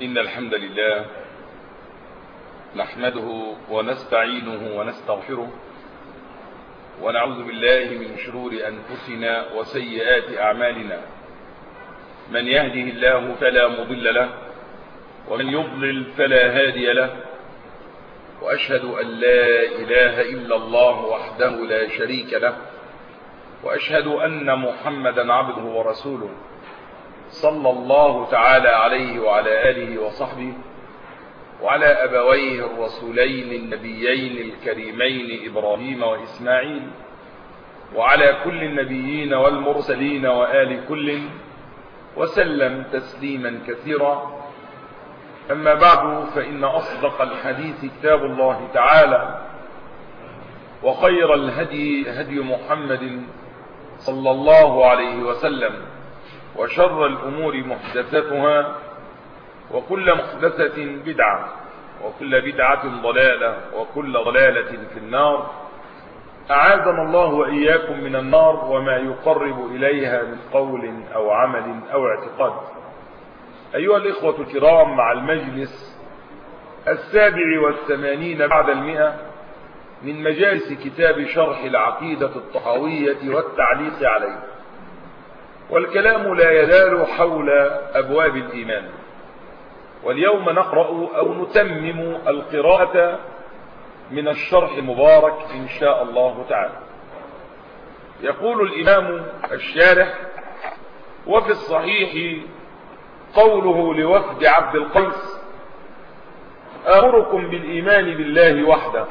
إن الحمد لله نحمده ونستعينه ونستغفره ونعوذ بالله من شرور أنفسنا وسيئات أعمالنا من يهده الله فلا مضل له ومن يضلل فلا هادي له وأشهد أن لا إله إلا الله وحده لا شريك له وأشهد أن محمدا عبده ورسوله صلى الله تعالى عليه وعلى آله وصحبه وعلى أبويه الرسولين النبيين الكريمين إبراهيم وإسماعيل وعلى كل النبيين والمرسلين وآل كل وسلم تسليما كثيرا أما بعد فإن أصدق الحديث كتاب الله تعالى وخير الهدي هدي محمد صلى الله عليه وسلم وشر الأمور محدثتها وكل محدثة بدعة وكل بدعة ضلالة وكل ضلالة في النار أعاذنا الله وإياكم من النار وما يقرب إليها من قول أو عمل أو اعتقاد أيها الإخوة الكرام مع المجلس السابع والثمانين بعد المئة من مجالس كتاب شرح العقيدة الطحاوية والتعليق عليه والكلام لا يزال حول أبواب الإيمان واليوم نقرأ أو نتمم القراءة من الشرح المبارك إن شاء الله تعالى يقول الإمام الشارح وفي الصحيح قوله لوفد عبد القيس أمركم بالإيمان بالله وحده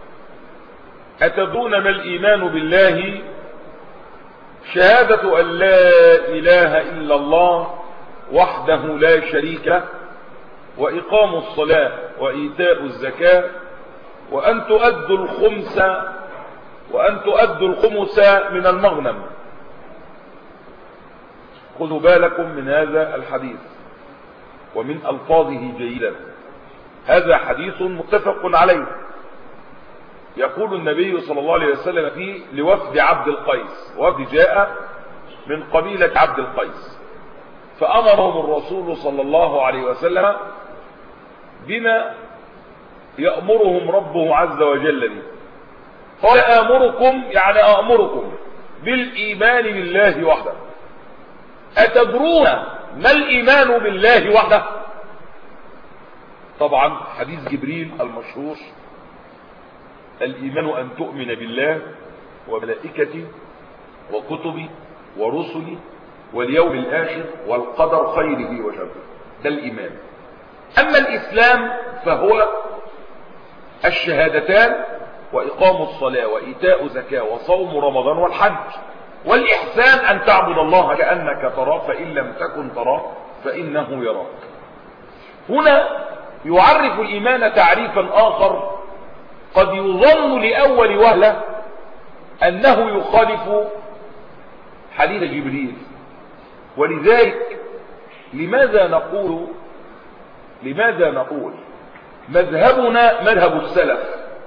أتدون ما الإيمان بالله شهادة أن لا إله إلا الله وحده لا شريك له وإقام الصلاة وإيتاء الزكاة وأن تؤدوا الخمس وأن تؤدوا الخمس من المغنم خذوا بالكم من هذا الحديث ومن ألفاظه جيدا هذا حديث متفق عليه يقول النبي صلى الله عليه وسلم فيه لوفد عبد القيس وفد جاء من قبيلة عبد القيس فأمرهم الرسول صلى الله عليه وسلم بما يأمرهم ربه عز وجل به قال آمركم يعني آمركم بالإيمان بالله وحده أتدرون ما الإيمان بالله وحده طبعا حديث جبريل المشهور الإيمان أن تؤمن بالله وملائكته وكتبه ورسله واليوم الآخر والقدر خيره وشره ده الإيمان أما الإسلام فهو الشهادتان وإقام الصلاة وإيتاء زكاة وصوم رمضان والحج والإحسان أن تعبد الله كأنك تراه فإن لم تكن تراه فإنه يراك هنا يعرف الإيمان تعريفا آخر قد يظن لأول وهلة أنه يخالف حديث جبريل ولذلك لماذا نقول لماذا نقول مذهبنا مذهب السلف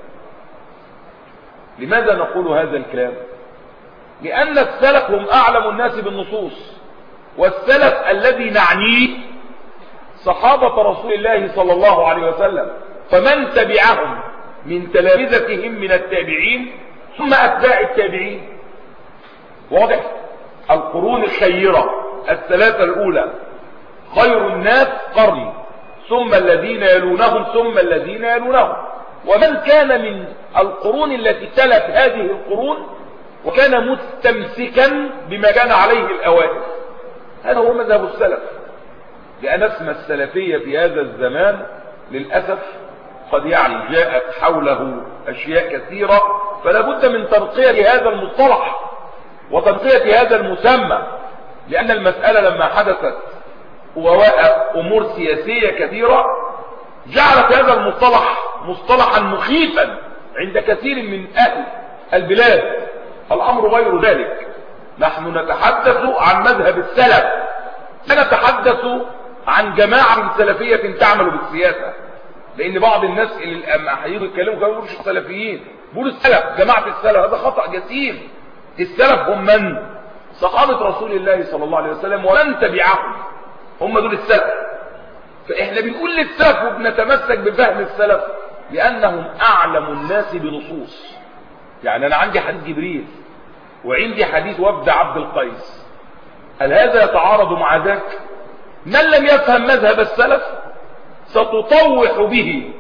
لماذا نقول هذا الكلام لأن السلف هم أعلم الناس بالنصوص والسلف الذي نعنيه صحابة رسول الله صلى الله عليه وسلم فمن تبعهم من تلامذتهم من التابعين ثم أتباع التابعين واضح القرون الخيرة الثلاثة الأولى خير الناس قرني ثم الذين يلونهم ثم الذين يلونهم ومن كان من القرون التي تلت هذه القرون وكان مستمسكا بما كان عليه الأوائل هذا هو مذهب السلف لأن اسم السلفية في هذا الزمان للأسف قد يعني جاءت حوله أشياء كثيرة فلا بد من تنقية هذا المصطلح وتنقية هذا المسمى لأن المسألة لما حدثت وواء أمور سياسية كثيرة جعلت هذا المصطلح مصطلحا مخيفا عند كثير من أهل البلاد الأمر غير ذلك نحن نتحدث عن مذهب السلف لا نتحدث عن جماعة من سلفية تعمل بالسياسة لأن بعض الناس اللي لما هيجوا يتكلموا كانوا يقولوا السلفيين بيقولوا السلف جماعة السلف هذا خطأ جسيم السلف هم من صحابة رسول الله صلى الله عليه وسلم ومن تبعهم هم دول السلف فاحنا بنقول للسلف وبنتمسك بفهم السلف لانهم اعلم الناس بنصوص يعني انا عندي حديث جبريل وعندي حديث وفد عبد القيس هل هذا يتعارض مع ذاك من لم يفهم مذهب السلف ستطوح به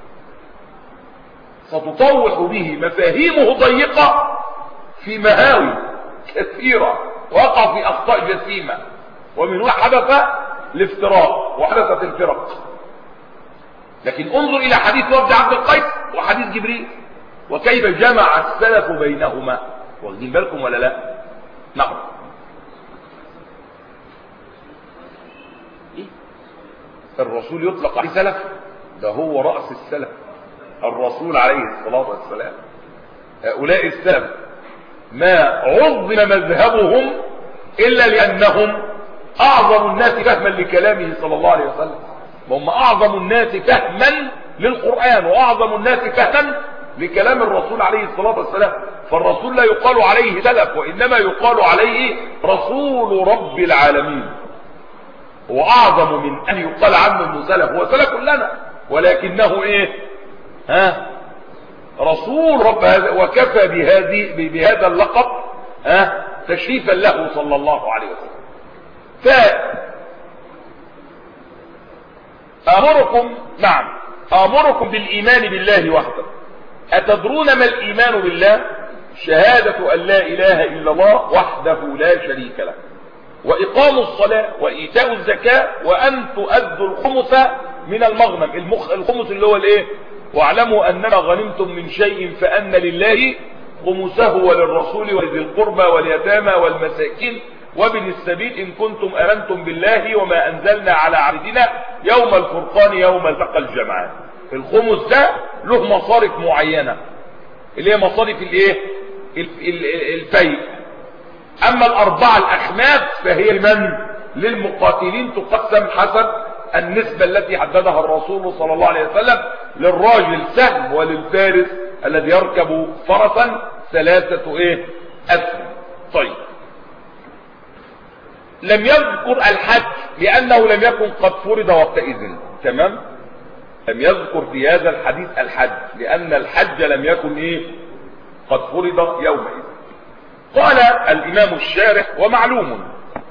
ستطوح به مفاهيمه ضيقة في مهاوي كثيرة وقع في أخطاء جسيمة ومن هنا حدث الافتراق وحدثت الفرق لكن انظر إلى حديث وفد عبد القيس وحديث جبريل وكيف جمع السلف بينهما واخدين بالكم ولا لا نعم إيه؟ الرسول يطلق عليه سلف ده هو رأس السلف الرسول عليه الصلاة والسلام هؤلاء السلف ما عظم مذهبهم إلا لأنهم أعظم الناس فهما لكلامه صلى الله عليه وسلم وهم أعظم الناس فهما للقرآن وأعظم الناس فهما لكلام الرسول عليه الصلاة والسلام فالرسول لا يقال عليه سلف وإنما يقال عليه رسول رب العالمين هو أعظم من أن يقال عنه أنه سلف هو سلف لنا ولكنه إيه ها رسول رب هذا وكفى بهذه بهذا اللقب ها تشريفا له صلى الله عليه وسلم ف امركم نعم امركم بالايمان بالله وحده اتدرون ما الايمان بالله شهادة ان لا اله الا الله وحده لا شريك له واقام الصلاة وايتاء الزكاة وان تؤدوا الخمس من المغنم المخ... الخمس اللي هو الايه واعلموا انما غنمتم من شيء فان لله خمسه وللرسول ولذي القربى واليتامى والمساكين وابن السبيل ان كنتم امنتم بالله وما انزلنا على عبدنا يوم الفرقان يوم التقى الجمعان الخمس ده له مصارف معينة اللي هي مصارف الايه الفيء اما الاربعة الاخماس فهي لمن للمقاتلين تقسم حسب النسبة التي حددها الرسول صلى الله عليه وسلم للراجل سهم وللفارس الذي يركب فرسا ثلاثة ايه اسهم طيب لم يذكر الحج لانه لم يكن قد فرض وقتئذ تمام لم يذكر في هذا الحديث الحج لان الحج لم يكن ايه قد فرض يومئذ قال الامام الشارح ومعلوم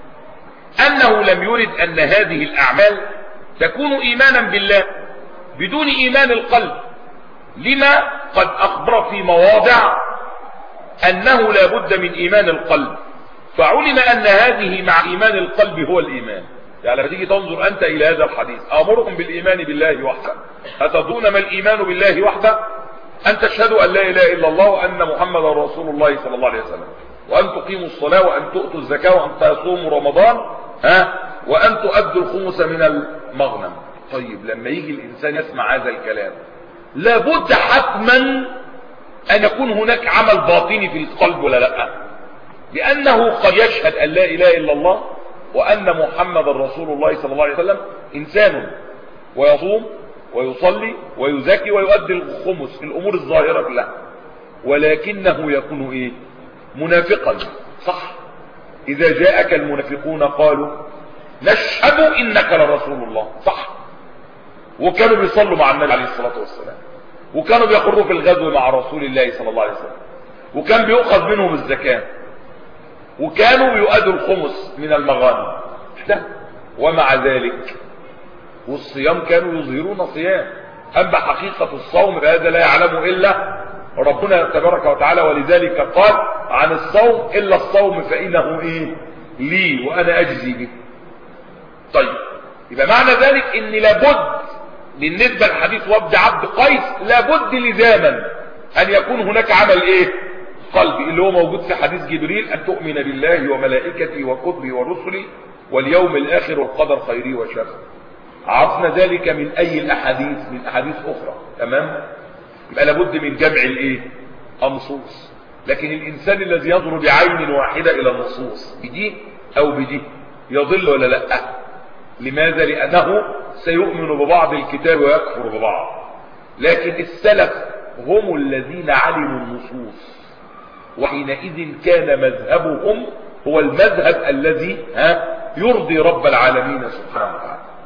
انه لم يرد ان هذه الاعمال تكون ايمانا بالله بدون ايمان القلب لما قد اخبر في مواضع انه لا بد من ايمان القلب فعلم ان هذه مع ايمان القلب هو الايمان يعني لما تيجي تنظر انت الى هذا الحديث امركم بالايمان بالله وحده اتدرون ما الايمان بالله وحده ان تشهدوا ان لا اله الا الله وان محمدا رسول الله صلى الله عليه وسلم وان تقيموا الصلاه وان تؤتوا الزكاه وان تصوموا رمضان ها وان تؤدوا الخمس من المغنم طيب لما يجي الانسان يسمع هذا الكلام لابد حتما ان يكون هناك عمل باطني في القلب ولا لا لانه قد يشهد ان لا اله الا الله وان محمد رسول الله صلى الله عليه وسلم انسان ويصوم ويصلي ويزكي ويؤدي الخمس الامور الظاهرة كلها ولكنه يكون ايه منافقا صح اذا جاءك المنافقون قالوا نشهد انك لرسول الله صح وكانوا بيصلوا مع النبي عليه الصلاة والسلام وكانوا بيخرجوا في الغزو مع رسول الله صلى الله عليه وسلم وكان بيؤخذ منهم الزكاة وكانوا بيؤدوا الخمس من المغانم ومع ذلك والصيام كانوا يظهرون صيام أما حقيقة الصوم فهذا لا يعلم إلا ربنا تبارك وتعالى ولذلك قال عن الصوم إلا الصوم فإنه إيه لي وأنا أجزي به طيب يبقى معنى ذلك ان لابد بالنسبة لحديث وفد عبد قيس لابد لزاما ان يكون هناك عمل ايه قلبي اللي هو موجود في حديث جبريل ان تؤمن بالله وملائكته وكتبه ورسله واليوم الاخر والقدر خيره وشره عرفنا ذلك من اي الاحاديث من احاديث اخرى تمام يبقى لابد من جمع الايه النصوص لكن الانسان الذي ينظر بعين واحدة الى النصوص بدي او بدي يضل ولا لا لماذا لانه سيؤمن ببعض الكتاب ويكفر ببعض لكن السلف هم الذين علموا النصوص وحينئذ كان مذهبهم هو المذهب الذي ها يرضي رب العالمين سبحانه وتعالى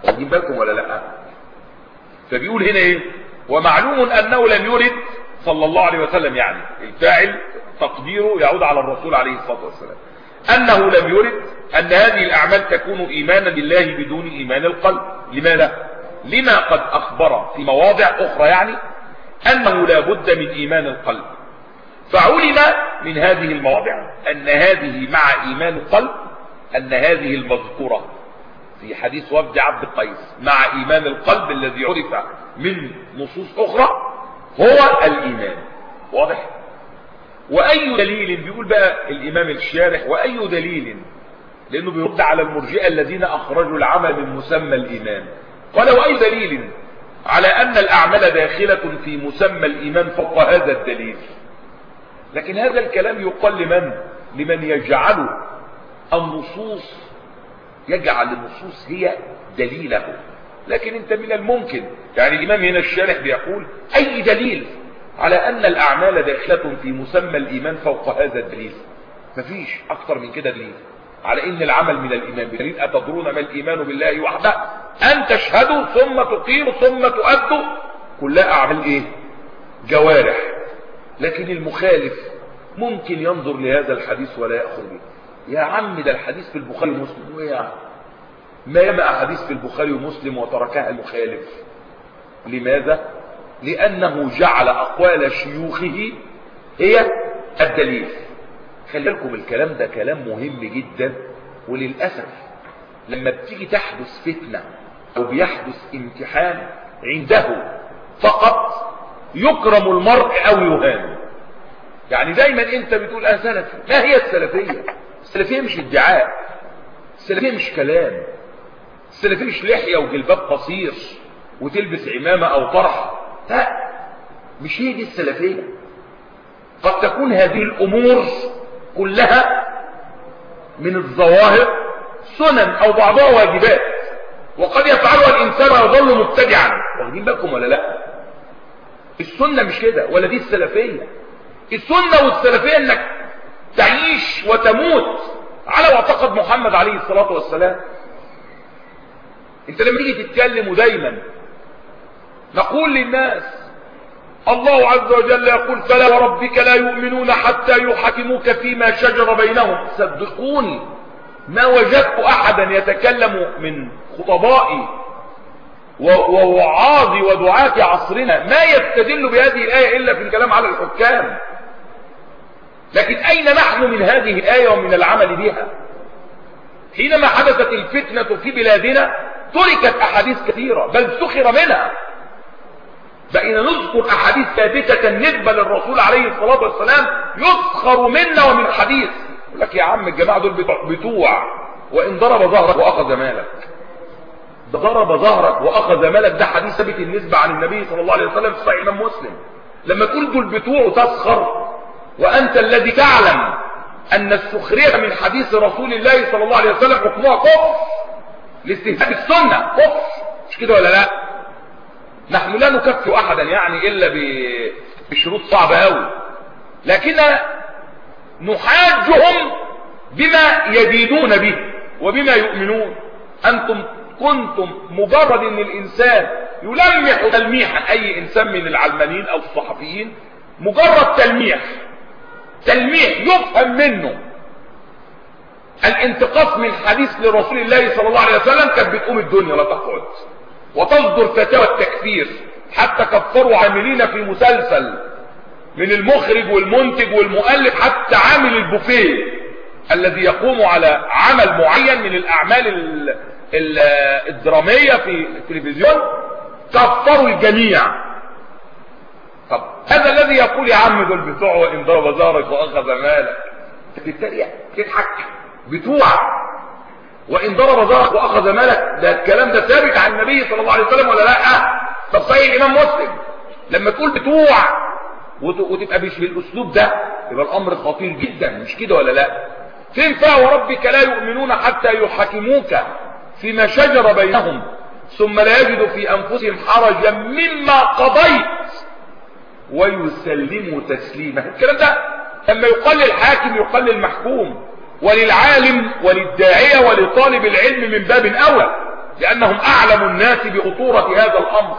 واخدين بالكم ولا لا فبيقول هنا ايه ومعلوم انه لم يرد صلى الله عليه وسلم يعني الفاعل تقديره يعود على الرسول عليه الصلاة والسلام انه لم يرد ان هذه الاعمال تكون ايمانا بالله بدون ايمان القلب لماذا لما قد اخبر في مواضع اخرى يعني انه لا بد من ايمان القلب فعلم من هذه المواضع ان هذه مع ايمان القلب ان هذه المذكورة في حديث وفد عبد القيس مع ايمان القلب الذي عرف من نصوص اخرى هو الايمان واضح واي دليل بيقول بقى الامام الشارح واي دليل لانه بيرد على المرجئه الذين اخرجوا العمل من مسمى الايمان قال واي دليل على ان الاعمال داخله في مسمى الايمان فوق هذا الدليل لكن هذا الكلام يقال لمن لمن يجعل النصوص يجعل النصوص هي دليله لكن انت من الممكن يعني الامام هنا الشارح بيقول اي دليل على ان الاعمال داخلة في مسمى الايمان فوق هذا الدليل مفيش اكتر من كده دليل على ان العمل من الايمان بدليل اتدرون ما الايمان بالله وحده ان تشهدوا ثم تقيموا ثم تؤدوا كلها اعمال ايه جوارح لكن المخالف ممكن ينظر لهذا الحديث ولا يأخذ به يا عم ده الحديث في البخاري ومسلم ايه يعني ما يما احاديث في البخاري ومسلم وتركها المخالف لماذا لانه جعل اقوال شيوخه هي الدليل خلي بالكم الكلام ده كلام مهم جدا وللاسف لما بتيجي تحدث فتنه او بيحدث امتحان عنده فقط يكرم المرء او يهان يعني دايما انت بتقول انا سلفي ما هي السلفيه السلفيه مش ادعاء السلفيه مش كلام السلفيه مش لحيه وجلباب قصير وتلبس عمامه او طرحه لا مش هي دي السلفيه قد تكون هذه الامور كلها من الظواهر سنن او بعضها واجبات وقد يفعلها الانسان ويظل مبتدعا واخدين بالكم ولا لا السنه مش كده ولا دي السلفيه السنه والسلفيه انك تعيش وتموت على معتقد محمد عليه الصلاه والسلام انت لما تيجي تتكلم ودايما نقول للناس الله عز وجل يقول فلا وربك لا يؤمنون حتى يحكموك فيما شجر بينهم صدقوني ما وجدت احدا يتكلم من خطبائي ووعاظي ودعاة عصرنا ما يستدل بهذه الآية إلا في الكلام على الحكام لكن أين نحن من هذه الآية ومن العمل بها حينما حدثت الفتنة في بلادنا تركت أحاديث كثيرة بل سخر منها بقينا نذكر أحاديث ثابتة نسبة للرسول عليه الصلاة والسلام يسخر منا ومن حديث يقول لك يا عم الجماعة دول بتوع وإن ضرب ظهرك وأخذ مالك ده ضرب ظهرك واخذ مالك ده حديث ثابت النسبة عن النبي صلى الله عليه وسلم في صحيح امام مسلم لما تقول دول بتوع تسخر وانت الذي تعلم ان السخرية من حديث رسول الله صلى الله عليه وسلم حكمها كفر لاستهزاء السنة كفر مش كده ولا لا نحن لا نكفي احدا يعني الا بشروط صعبة قوي لكن نحاجهم بما يدينون به وبما يؤمنون انتم كنتم مجرد ان الانسان يلمح تلميحا اي انسان من العلمانيين او الصحفيين مجرد تلميح تلميح يفهم منه الانتقاص من حديث لرسول الله صلى الله عليه وسلم كانت بتقوم الدنيا لا تقعد وتصدر فتاوى التكفير حتى كفروا عاملين في مسلسل من المخرج والمنتج والمؤلف حتى عامل البوفيه الذي يقوم على عمل معين من الاعمال الدرامية في التلفزيون كفروا الجميع طب هذا الذي يقول يا عم دول بتوع وان ضرب ظهرك واخذ مالك تتريق تضحك بتوع وان ضرب ظهرك واخذ مالك ده الكلام ده ثابت عن النبي صلى الله عليه وسلم ولا لا طب صحيح الامام مسلم لما تقول بتوع وتبقى مش بالاسلوب ده يبقى الامر خطير جدا مش كده ولا لا تنفع وربك لا يؤمنون حتى يحكموك فيما شجر بينهم ثم لا يجد في أنفسهم حرجا مما قضيت ويسلموا تسليما الكلام ده لما يقال للحاكم يقال للمحكوم وللعالم وللداعية ولطالب العلم من باب أولى لأنهم أعلم الناس بخطورة هذا الأمر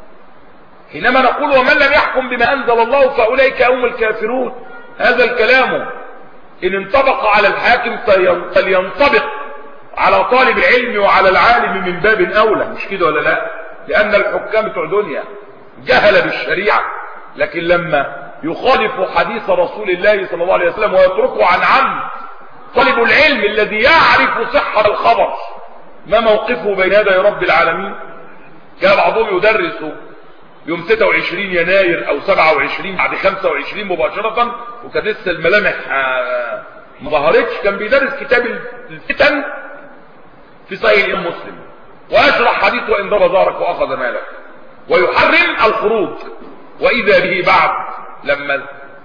حينما نقول ومن لم يحكم بما أنزل الله فأولئك هم الكافرون هذا الكلام إن انطبق على الحاكم فلينطبق على طالب العلم وعلى العالم من باب أولى مش كده ولا لا لأن الحكام بتوع دنيا جهل بالشريعة لكن لما يخالف حديث رسول الله صلى الله عليه وسلم ويتركه عن عمد طالب العلم الذي يعرف صحة الخبر ما موقفه بين يدي رب العالمين كان بعضهم يدرس يوم 26 يناير او 27 بعد 25 مباشرة وكانت لسه الملامح ما ظهرتش كان بيدرس كتاب الفتن في صحيح الامام مسلم ويشرح حديث وان ضرب ظهرك واخذ مالك ويحرم الخروج واذا به بعد لما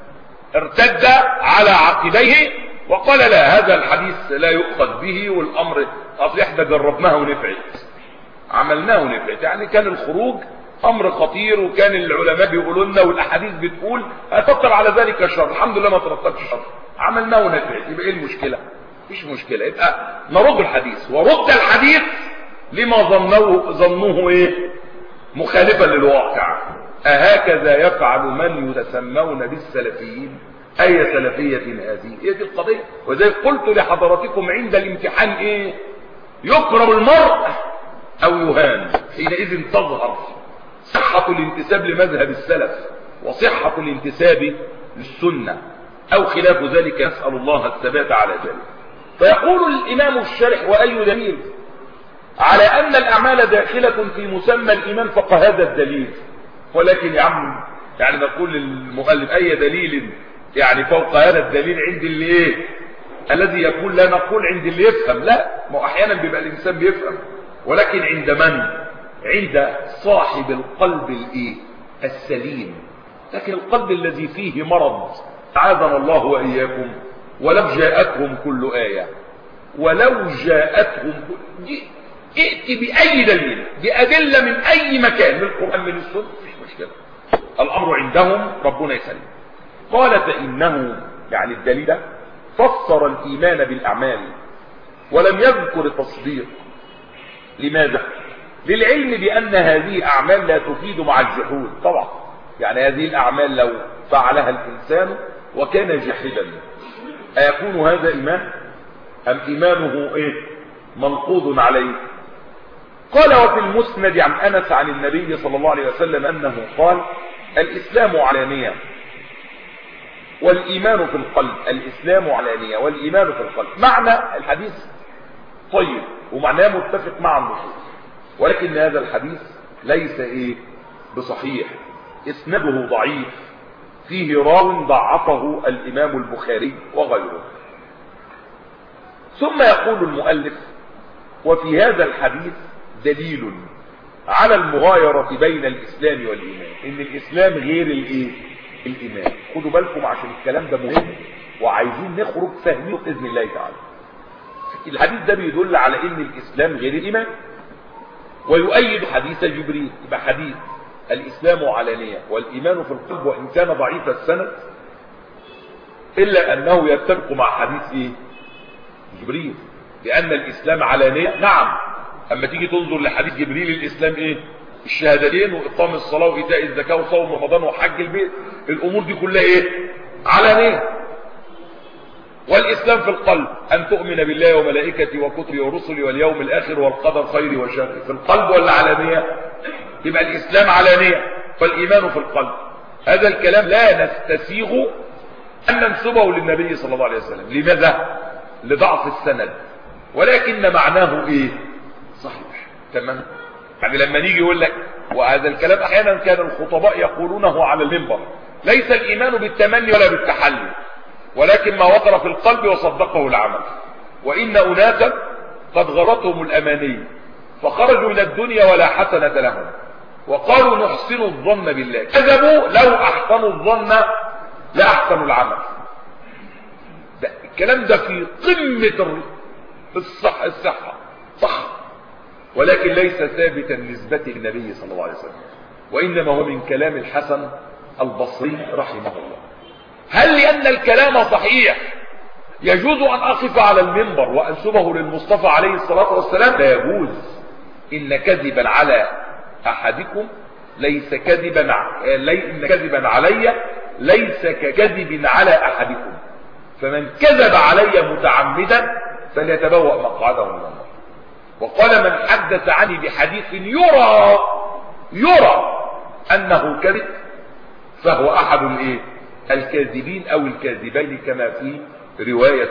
ارتد على عقبيه وقال لا هذا الحديث لا يؤخذ به والامر اصل احنا جربناها ونفعت عملناه ونفعت يعني كان الخروج امر خطير وكان العلماء بيقولوا لنا والاحاديث بتقول هترتب على ذلك الشر الحمد لله ما ترتبش شر عملناه ونفعت يبقى ايه المشكله مفيش مشكله يبقى نرد الحديث ورد الحديث لما ظنوه ظنوه ايه مخالفا للواقع أهكذا يفعل من يتسمون بالسلفيين أي سلفية هذه هي دي القضية وزي قلت لحضراتكم عند الامتحان إيه يكرم المرء أو يهان حينئذ تظهر صحة الانتساب لمذهب السلف وصحة الانتساب للسنة أو خلاف ذلك نسأل الله الثبات على ذلك فيقول الإمام الشارح وأي دليل على أن الأعمال داخلة في مسمى الإيمان فهذا الدليل ولكن يا عم يعني نقول للمؤلف أي دليل يعني فوق هذا الدليل عند اللي إيه الذي يقول لا نقول عند اللي يفهم لا ما هو أحيانا بيبقى الإنسان بيفهم ولكن عند من عند صاحب القلب الإيه السليم لكن القلب الذي فيه مرض عاذنا الله وإياكم ولو جاءتهم كل آية ولو جاءتهم كل... ائت بأي دليل بأدلة من أي مكان من القرآن من السنة مفيش مشكلة الأمر عندهم ربنا يسلم قال فإنه يعني الدليل ده فسر الإيمان بالأعمال ولم يذكر التصديق لماذا للعلم بأن هذه أعمال لا تفيد مع الجحود طبعا يعني هذه الأعمال لو فعلها الإنسان وكان جاحدا أيكون هذا إيمان أم إيمانه إيه منقوض عليه قال وفي المسند عن أنس عن النبي صلى الله عليه وسلم أنه قال الإسلام علانية والإيمان في القلب الإسلام علانية والإيمان في القلب معنى الحديث طيب ومعناه متفق مع النصوص ولكن هذا الحديث ليس إيه بصحيح اسنده ضعيف فيه راو ضعفه الإمام البخاري وغيره ثم يقول المؤلف وفي هذا الحديث دليل على المغايرة بين الإسلام والإيمان إن الإسلام غير الإيه؟ الإيمان خدوا بالكم عشان الكلام ده مهم وعايزين نخرج فاهمين بإذن الله تعالى الحديث ده بيدل على إن الإسلام غير الإيمان ويؤيد حديث جبريل يبقى حديث الإسلام علانية والإيمان في القلب وإن كان ضعيف السند إلا أنه يتفق مع حديث إيه؟ جبريل لأن الإسلام علانية نعم أما تيجي تنظر لحديث جبريل الإسلام إيه الشهادتين وإقام الصلاة وإيتاء الزكاة وصوم رمضان وحج البيت الأمور دي كلها إيه علانية والإسلام في القلب أن تؤمن بالله وملائكته وكتبه ورسله واليوم الآخر والقدر خير وشر في القلب ولا علانية يبقى الإسلام علانية فالإيمان في القلب هذا الكلام لا نستسيغ أن ننسبه للنبي صلى الله عليه وسلم لماذا لضعف السند ولكن معناه إيه صحيح تمام يعني لما نيجي يقول لك وهذا الكلام احيانا كان الخطباء يقولونه على المنبر ليس الايمان بالتمني ولا بالتحلي ولكن ما وقر في القلب وصدقه العمل وان اناسا قد غرتهم الاماني فخرجوا من الدنيا ولا حسنة لهم وقالوا نحسن الظن بالله كذبوا لو احسنوا الظن لاحسنوا العمل ده الكلام ده في قمة الصح الصحة صح ولكن ليس ثابتا نسبة النبي صلى الله عليه وسلم وإنما هو من كلام الحسن البصري رحمه الله هل لأن الكلام صحيح يجوز أن أقف على المنبر وأنسبه للمصطفى عليه الصلاة والسلام لا يجوز إن كذبا على أحدكم ليس كذبا ع- لي إن كذبا علي ليس ككذب على أحدكم فمن كذب علي متعمدا فليتبوأ مقعده من النار وقال من حدث عني بحديث يرى يرى أنه كذب فهو أحد الإيه؟ الكاذبين أو الكاذبين كما في رواية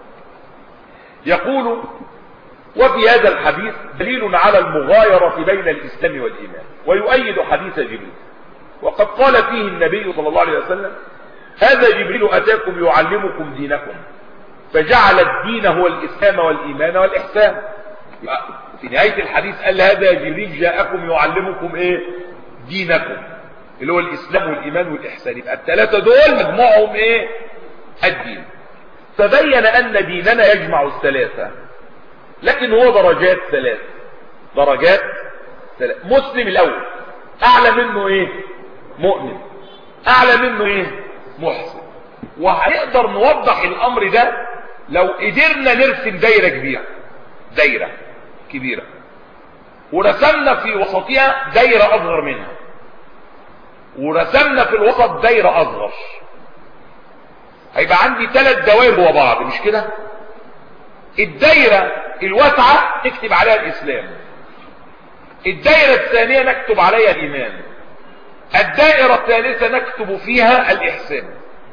يقول وفي هذا الحديث دليل على المغايرة بين الإسلام والإيمان ويؤيد حديث جبريل وقد قال فيه النبي صلى الله عليه وسلم هذا جبريل أتاكم يعلمكم دينكم فجعل الدين هو الإسلام والإيمان والإحسان يبقى في نهاية الحديث قال هذا جبريل جاءكم يعلمكم ايه دينكم اللي هو الإسلام والإيمان والإحسان يبقى الثلاثة دول مجموعهم ايه الدين فبين أن ديننا يجمع الثلاثة لكن هو درجات ثلاث درجات ثلاث مسلم الأول أعلى منه ايه مؤمن أعلى منه ايه محسن وهنقدر نوضح الأمر ده لو قدرنا نرسم دايرة كبيرة دايرة كبيرة ورسمنا في وسطها دايرة أصغر منها ورسمنا في الوسط دايرة أصغر هيبقى عندي ثلاث دوائر جوا بعض مش كده الدايرة الواسعة نكتب عليها الإسلام الدايرة الثانية نكتب عليها الإيمان الدائرة الثالثة نكتب فيها الإحسان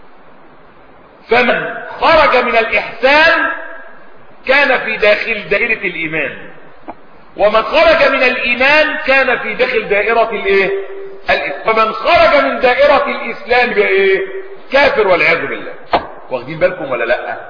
فمن خرج من الإحسان كان في داخل دائرة الإيمان ومن خرج من الإيمان كان في داخل دائرة الإيه الإسلام فمن خرج من دائرة الإسلام بإيه كافر والعياذ بالله واخدين بالكم ولا لا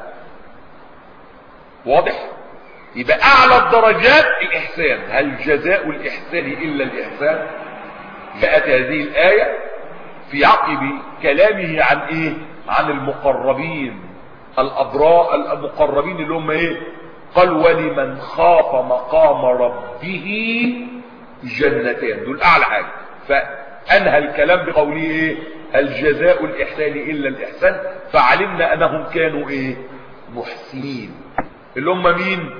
واضح يبقى أعلى الدرجات الإحسان هل جزاء الإحسان إلا الإحسان جاءت هذه الآية في عقب كلامه عن إيه عن المقربين الأبراء المقربين اللي هم إيه قال ولمن خاف مقام ربه جنتان دول أعلى حاجة فأنهى الكلام بقوله إيه الجزاء الإحسان إلا الإحسان فعلمنا أنهم كانوا إيه محسنين اللي هم مين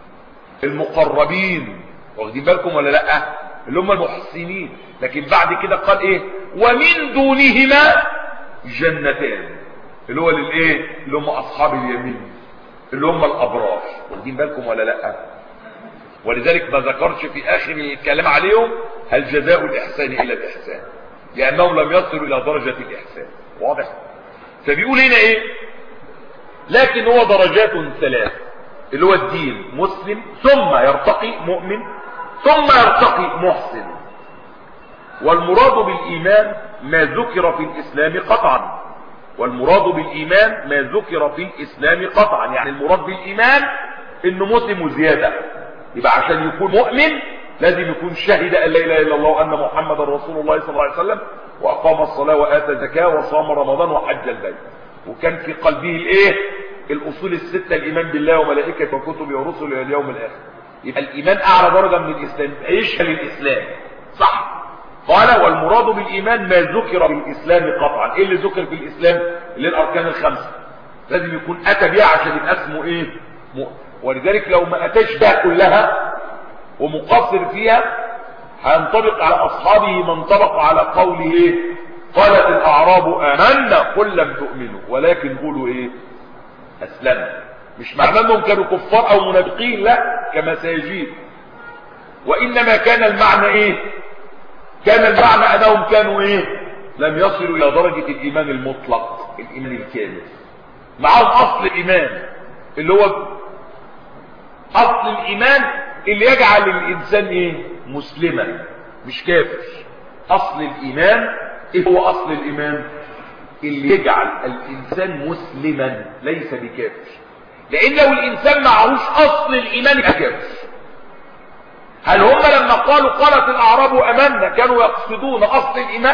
المقربين واخدين بالكم ولا لا اللي هم المحسنين لكن بعد كده قال ايه ومن دونهما جنتان اللي هو للايه اللي هم اصحاب اليمين اللي هم الابرار واخدين بالكم ولا لا ولذلك ما ذكرش في اخر الكلام عليهم هل جزاء الاحسان الا الاحسان لانهم لم يصلوا الى درجة الاحسان واضح فبيقول هنا ايه لكن هو درجات ثلاث اللي هو الدين مسلم ثم يرتقي مؤمن ثم يرتقي محسن والمراد بالإيمان ما ذكر في الإسلام قطعا والمراد بالإيمان ما ذكر في الإسلام قطعا يعني المراد بالإيمان إنه مسلم وزيادة يبقى عشان يكون مؤمن لازم يكون شهد أن لا إله إلا الله وأن محمد رسول الله صلى الله عليه وسلم وأقام الصلاة وآتى الزكاة وصام رمضان وحج البيت وكان في قلبه الإيه الأصول الستة الإيمان بالله وملائكته وكتبه ورسله واليوم الآخر يبقى الإيمان أعلى درجة من الإسلام يشهد الإسلام صح قال والمراد بالإيمان ما ذكر في الإسلام قطعا إيه اللي ذكر في الإسلام اللي الأركان الخمسة لازم يكون أتى بها عشان يبقى اسمه إيه مؤمن ولذلك لو ما أتاش بها كلها ومقصر فيها هينطبق على أصحابه ما انطبق على قوله إيه قالت الأعراب آمنا قل لم تؤمنوا ولكن قولوا إيه أسلمنا مش معناه أنهم كانوا كفار أو منافقين لا كما سيجيب وإنما كان المعنى إيه كان المعنى أنهم كانوا إيه لم يصلوا إلى درجة الإيمان المطلق الإيمان الكامل معهم أصل الإيمان اللي هو أصل الإيمان اللي يجعل الإنسان إيه مسلما مش كافر أصل الإيمان إيه هو أصل الإيمان اللي يجعل الإنسان مسلما ليس بكافر لأن لو الإنسان معهوش أصل الإيمان يبقى كافر هل هم لما قالوا قالت الأعراب أمنا كانوا يقصدون أصل الإيمان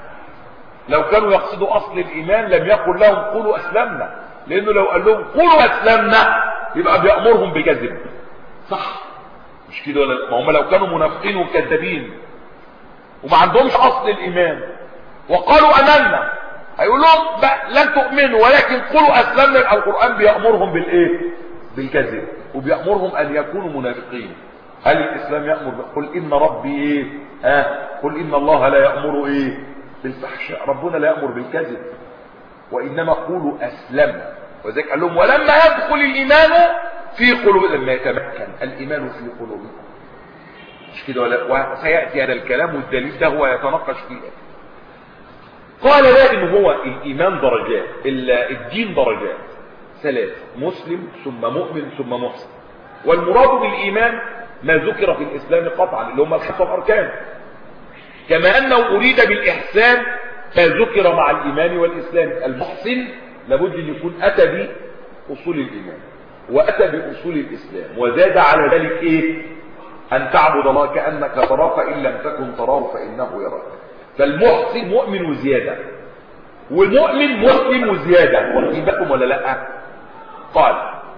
لو كانوا يقصدوا أصل الإيمان لم يقل لهم قولوا أسلمنا لأنه لو قال لهم قولوا أسلمنا يبقى بيأمرهم بكذب صح مش كده ولا ما هم لو كانوا منافقين وكذابين وما عندهمش أصل الإيمان وقالوا أمنا هيقول لهم لن تؤمنوا ولكن قولوا أسلمنا يبقى القرآن بيأمرهم بالإيه بالكذب وبيأمرهم أن يكونوا منافقين هل الاسلام يأمر قل ان ربي ايه ها آه. قل ان الله لا يأمر ايه بالفحشاء ربنا لا يأمر بالكذب وانما قولوا اسلمنا وذلك قال لهم ولما يدخل الايمان في قلوب لما يتمكن الايمان في قلوبكم مش كده ولا وسياتي هذا الكلام والدليل ده هو يتناقش فيه قال لا ان هو الايمان درجات الدين درجات ثلاث مسلم ثم مؤمن ثم محسن والمراد بالايمان ما ذكر في الاسلام قطعا اللي هم الخمسه الاركان كما انه اريد بالاحسان ما ذكر مع الايمان والاسلام المحسن لابد ان يكون اتى باصول الايمان واتى باصول الاسلام وزاد على ذلك ايه ان تعبد الله كانك تراه فان لم تكن تراه فانه يراك فالمحسن مؤمن وزياده والمؤمن مسلم وزياده واخدين بالكم ولا لا قال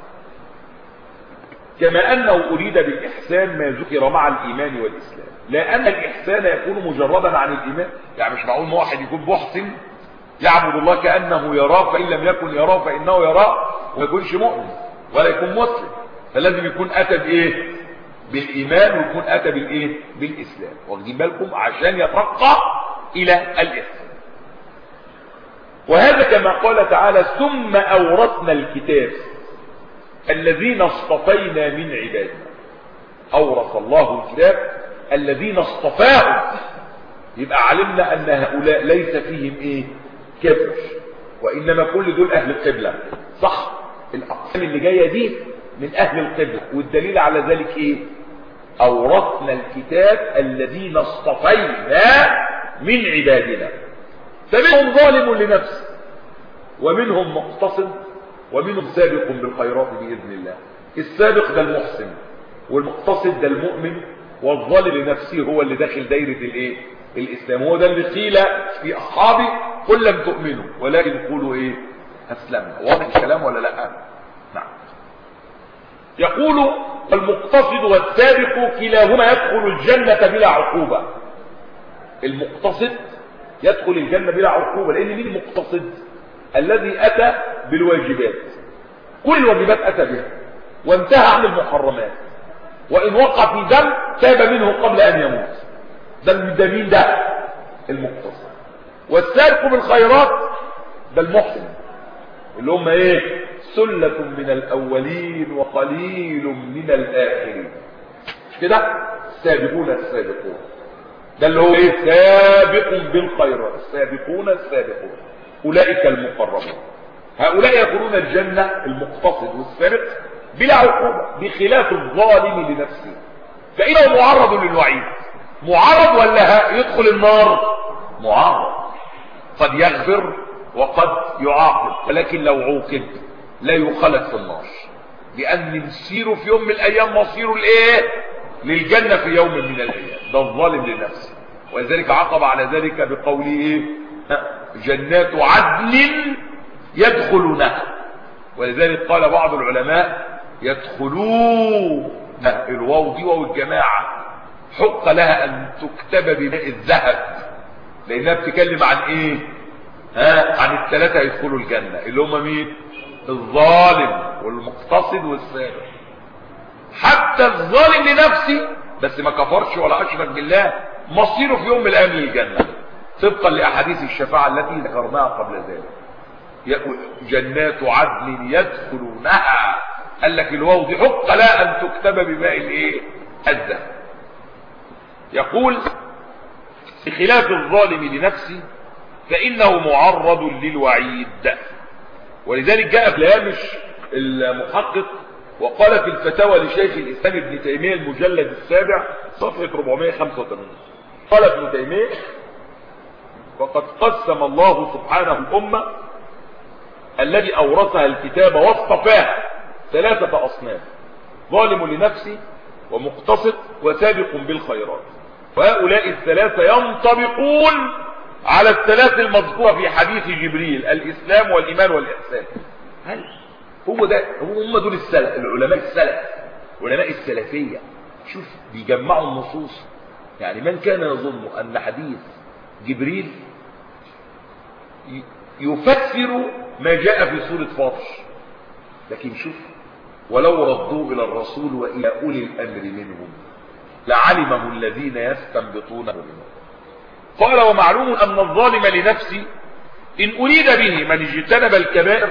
كما انه اريد بالاحسان ما ذكر مع الايمان والاسلام لان الاحسان يكون مجردا عن الايمان يعني مش معقول واحد يكون محسن يعبد الله كانه يراه فان لم يكن يراه فانه يراه وما يكونش مؤمن ولا يكون مسلم فلازم يكون اتى بايه بالايمان ويكون اتى بالايه بالاسلام واخدين بالكم عشان يترقى الى الاحسان وهذا كما قال تعالى ثم اورثنا الكتاب الذين اصطفينا من عبادنا اورث الله الكتاب الذين اصطفاهم يبقى علمنا ان هؤلاء ليس فيهم ايه كفر وانما كل دول اهل القبلة صح الاقسام اللي جاية دي من اهل القبلة والدليل على ذلك ايه اورثنا الكتاب الذين اصطفينا من عبادنا فمنهم ظالم لنفسه ومنهم مقتصد ومنهم سابق بالخيرات بإذن الله السابق ده المحسن والمقتصد ده المؤمن والظالم لنفسه هو اللي داخل دايرة الايه الاسلام هو ده اللي قيل في اصحابي قل لم تؤمنوا ولكن قولوا ايه اسلمنا واضح الكلام ولا لا نعم يقول المقتصد والسابق كلاهما يدخل الجنة بلا عقوبة المقتصد يدخل الجنة بلا عقوبة لان مين المقتصد الذي اتى بالواجبات كل الواجبات اتى بها وانتهى عن المحرمات وان وقع في ذنب تاب منه قبل ان يموت ده ده مين ده المقتصد والسارق بالخيرات ده المحسن اللي هم ايه سلة من الاولين وقليل من الاخرين كده السابقون السابقون ده اللي هو ايه سابق بالخيرات السابقون السابقون اولئك المقربون هؤلاء يدخلون الجنة المقتصد والسابق بلا عقوبة بخلاف الظالم لنفسه فإنه معرض للوعيد معرض ولا يدخل النار معرض قد يغفر وقد يعاقب ولكن لو عوقب لا يخلد في النار لأن مصيره في يوم من الأيام مصيره لإيه للجنة في يوم من الأيام ده الظالم لنفسه ولذلك عقب على ذلك بقوله إيه جنات عدن يدخلونها ولذلك قال بعض العلماء يدخلون الواو دي واو الجماعة حق لها ان تكتب بماء الذهب لانها بتتكلم عن ايه ها عن الثلاثة يدخلوا الجنة اللي هم مين الظالم والمقتصد والسابق حتى الظالم لنفسه بس ما كفرش ولا اشرك بالله مصيره في يوم من الايام للجنة طبقا لاحاديث الشفاعة التي ذكرناها قبل ذلك جنات عدن يدخلونها قال لك الواو دي حق لا ان تكتب بماء الايه الذهب يقول بخلاف الظالم لنفسه فانه معرض للوعيد ولذلك جاء في الهامش المحقق وقال في الفتاوى لشيخ الاسلام ابن تيميه المجلد السابع صفحه 485 قال ابن تيميه وقد قسم الله سبحانه الامه الذي اورثها الكتاب واصطفاها ثلاثة اصناف ظالم لنفسه ومقتصد وسابق بالخيرات وهؤلاء الثلاثة ينطبقون على الثلاث المذكورة في حديث جبريل الاسلام والايمان والاحسان هل هو ده هم دول السلف العلماء السلف علماء السلفية شوف بيجمعوا النصوص يعني من كان يظن ان حديث جبريل يفسر ما جاء في سورة فاطر لكن شوف ولو ردوه إلى الرسول وإلى أولي الأمر منهم لعلمه الذين يستنبطونه منهم قال ومعلوم أن الظالم لنفسه إن أريد به من اجتنب الكبائر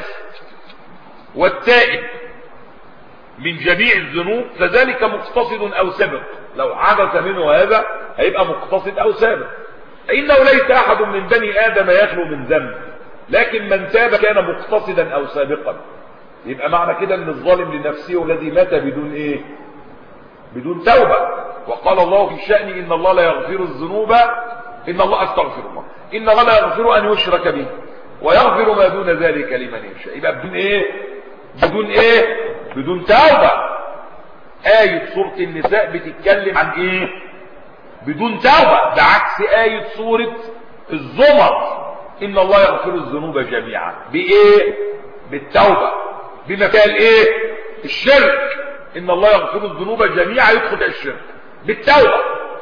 والتائب من جميع الذنوب فذلك مقتصد أو سبق لو حدث منه هذا هيبقى مقتصد أو سابق إنه ليس أحد من بني آدم يخلو من ذنب لكن من تاب كان مقتصدا أو سابقا يبقى معنى كده ان الظالم لنفسه الذي مات بدون ايه بدون توبة وقال الله في شأن ان الله لا يغفر الذنوب ان الله استغفر الله ان الله لا يغفر ان يشرك به ويغفر ما دون ذلك لمن يشاء يبقى بدون ايه بدون ايه بدون توبة آية سورة النساء بتتكلم عن ايه بدون توبة بعكس آية سورة الزمر ان الله يغفر الذنوب جميعا بايه بالتوبة بما فيها الايه الشرك ان الله يغفر الذنوب جميعا يدخل الشرك بالتوبة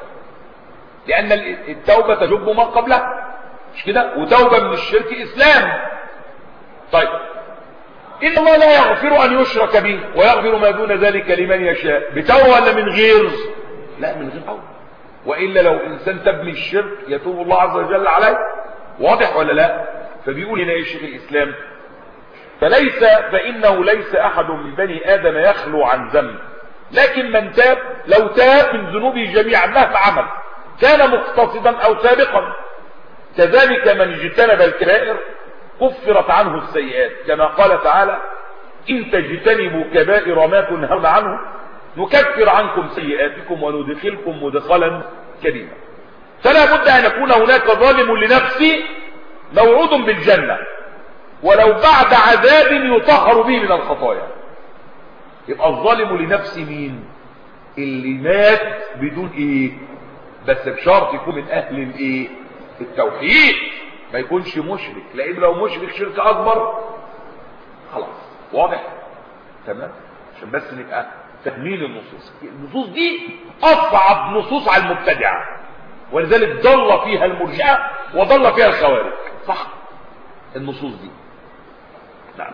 لان التوبة تجب ما قبلها مش كده وتوبة من الشرك اسلام طيب ان الله لا يغفر ان يشرك به ويغفر ما دون ذلك لمن يشاء بتوبة ولا من غير لا من غير توبة وإلا لو إنسان تب من الشرك يتوب الله عز وجل عليه واضح ولا لا فبيقول هنا ايه شيخ الإسلام فليس فإنه ليس أحد من بني آدم يخلو عن ذنب لكن من تاب لو تاب من ذنوبه جميعا مهما عمل كان مقتصدا أو سابقا كذلك من اجتنب الكبائر كفرت عنه السيئات كما قال تعالى إن تجتنبوا كبائر ما تنهون عنه نكفر عنكم سيئاتكم وندخلكم مدخلا كريما فلا بد أن يكون هناك ظالم لنفسه موعود بالجنة ولو بعد عذاب يطهر به من الخطايا يبقى الظالم لنفسه مين اللي مات بدون ايه بس بشرط يكون من اهل الايه التوحيد ما يكونش مشرك لان لو مشرك شرك اكبر خلاص واضح تمام عشان بس نبقى فاهمين النصوص النصوص دي اصعب نصوص على المبتدعه ولذلك ضل فيها المرجئه وضل فيها الخوارج صح النصوص دي نعم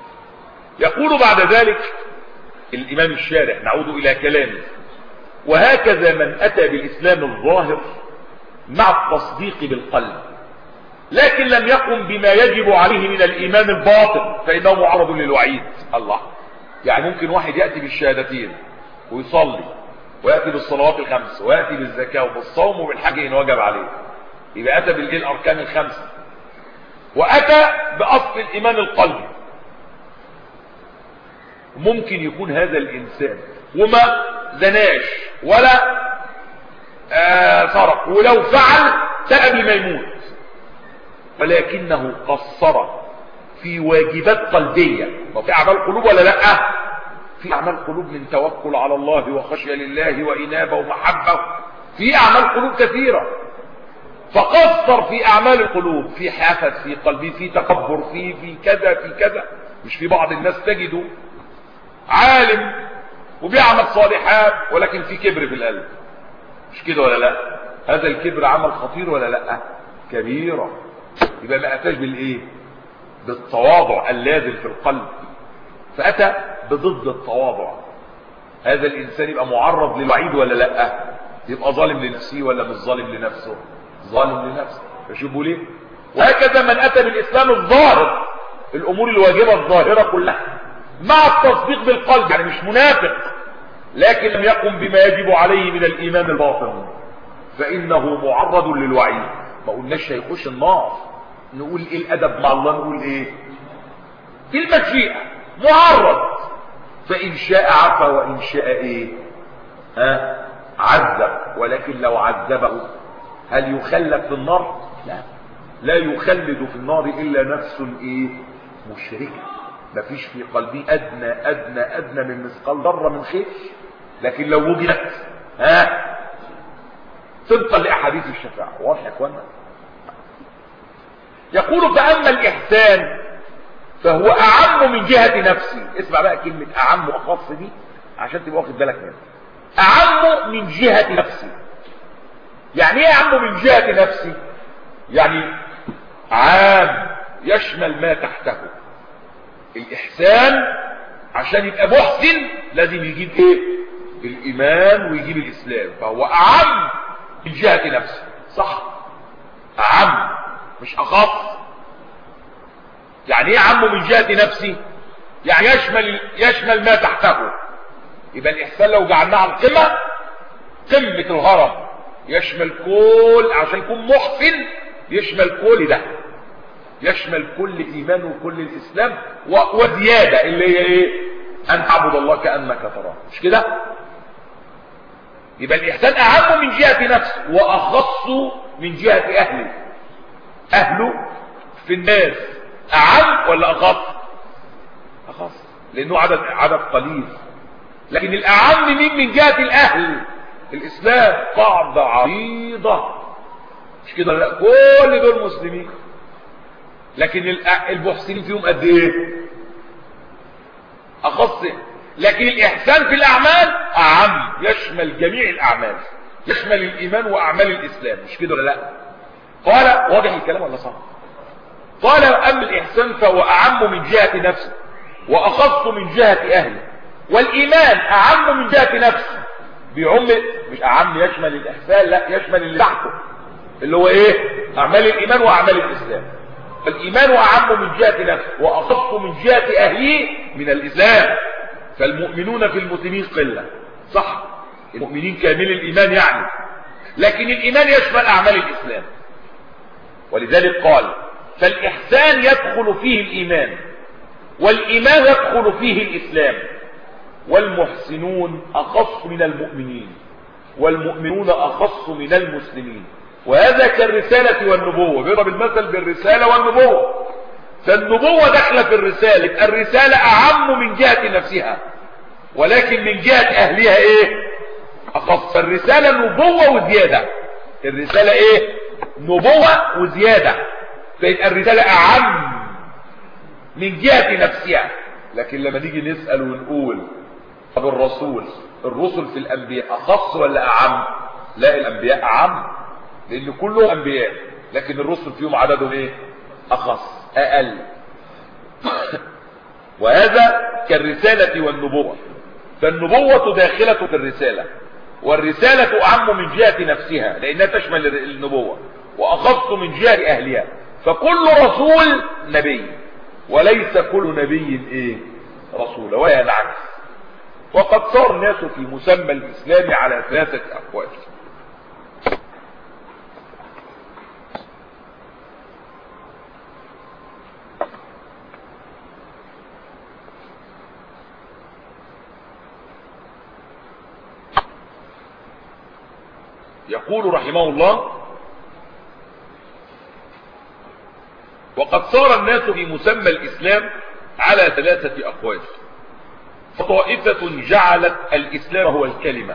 يقول بعد ذلك الامام الشارح نعود الى كلامه وهكذا من اتى بالاسلام الظاهر مع التصديق بالقلب لكن لم يقم بما يجب عليه من الايمان الباطن فانه معرض للوعيد الله يعني ممكن واحد ياتي بالشهادتين ويصلي وياتي بالصلوات الخمس وياتي بالزكاه وبالصوم وبالحج ان وجب عليه يبقى اتى بالايه الاركان الخمسه واتى باصل الايمان القلبي ممكن يكون هذا الانسان وما زناش ولا آه سرق ولو فعل تاب ما يموت ولكنه قصر في واجبات قلبيه وفي اعمال قلوب ولا لا في اعمال قلوب من توكل على الله وخشيه لله وانابه ومحبه في اعمال قلوب كثيره فقصر في اعمال القلوب في حافة في قلبي في تكبر في في كذا في كذا مش في بعض الناس تجده عالم وبيعمل صالحات ولكن في كبر في القلب مش كده ولا لا هذا الكبر عمل خطير ولا لا كبيرة يبقى ما اتاش بالايه بالتواضع اللازم في القلب فاتى بضد التواضع هذا الانسان يبقى معرض للوعيد ولا لا يبقى ظالم لنفسه ولا مش ظالم لنفسه ظالم لنفسه فشوفوا ليه وهكذا من اتى بالاسلام الظاهر الامور الواجبه الظاهره كلها مع التصديق بالقلب يعني مش منافق لكن لم يقم بما يجب عليه من الايمان الباطن فانه معرض للوعيد ما قلناش هيخش النار نقول ايه الادب مع الله نقول ايه في المشيئه معرض فان شاء عفا وان شاء ايه ها عذب ولكن لو عذبه هل يخلد في النار لا لا يخلد في النار الا نفس ايه مشركه مفيش في قلبي ادنى ادنى ادنى من مثقال ذره من خير لكن لو وجدت ها طبقا لاحاديث الشفاعه واضح يا اخوانا يقول فاما الاحسان فهو اعم من جهه نفسي اسمع بقى كلمه اعم واخص دي عشان تبقى واخد بالك منها اعم من جهه نفسي يعني ايه اعم من جهه نفسي يعني عام يشمل ما تحته الإحسان عشان يبقى محسن لازم يجيب ايه الايمان ويجيب الاسلام فهو اعم من جهة نفسه صح اعم مش اخف يعني ايه عمه من جهة نفسي يعني يشمل يشمل ما تحته يبقى الاحسان لو جعلناه على القمة قمة الهرم يشمل كل عشان يكون محسن يشمل كل ده يشمل كل الايمان وكل الاسلام وزيادة اللي هي ايه ان تعبد الله كأنك تراه مش كده يبقى الاحسان اعم من جهة نفسه واخص من جهة اهله اهله في الناس اعم ولا اخص اخص لانه عدد عدد قليل لكن الاعم مين من جهة الاهل الاسلام قاعدة عريضة مش كده لا كل دول مسلمين لكن المحسنين فيهم قد ايه اخص لكن الاحسان في الاعمال اعم يشمل جميع الاعمال يشمل الايمان واعمال الاسلام مش كده ولا لا قال واضح الكلام ولا صح قال اما الاحسان فهو اعم من جهة نفسه واخص من جهة اهله والايمان اعم من جهة نفسه بيعم مش اعم يشمل الاحسان لا يشمل اللي تحته اللي هو ايه اعمال الايمان واعمال الاسلام فالايمان اعم من جهة نفسه واخص من جهة اهله من الاسلام فالمؤمنون في المسلمين قلة صح المؤمنين كامل الايمان يعني لكن الايمان يشمل اعمال الاسلام ولذلك قال فالاحسان يدخل فيه الايمان والايمان يدخل فيه الاسلام والمحسنون اخص من المؤمنين والمؤمنون اخص من المسلمين وهذا كالرسالة والنبوة بيضرب المثل بالرسالة والنبوة فالنبوة داخله في الرسالة الرسالة اعم من جهة نفسها ولكن من جهة اهلها ايه اخص الرسالة نبوة وزيادة الرسالة ايه نبوة وزيادة فيبقى الرسالة اعم من جهة نفسها لكن لما نيجي نسأل ونقول طب الرسول الرسل في الانبياء اخص ولا اعم لا الانبياء اعم لان كلهم انبياء لكن الرسل فيهم عددهم ايه اخص اقل وهذا كالرسالة والنبوة فالنبوة داخلة في الرسالة والرسالة اعم من جهة نفسها لانها تشمل النبوة واخص من جهة اهلها فكل رسول نبي وليس كل نبي ايه رسول ولا العكس وقد صار الناس في مسمى الاسلام على ثلاثة اقوال يقول رحمه الله وقد صار الناس في مسمى الإسلام على ثلاثة أقوال فطائفة جعلت الإسلام هو الكلمة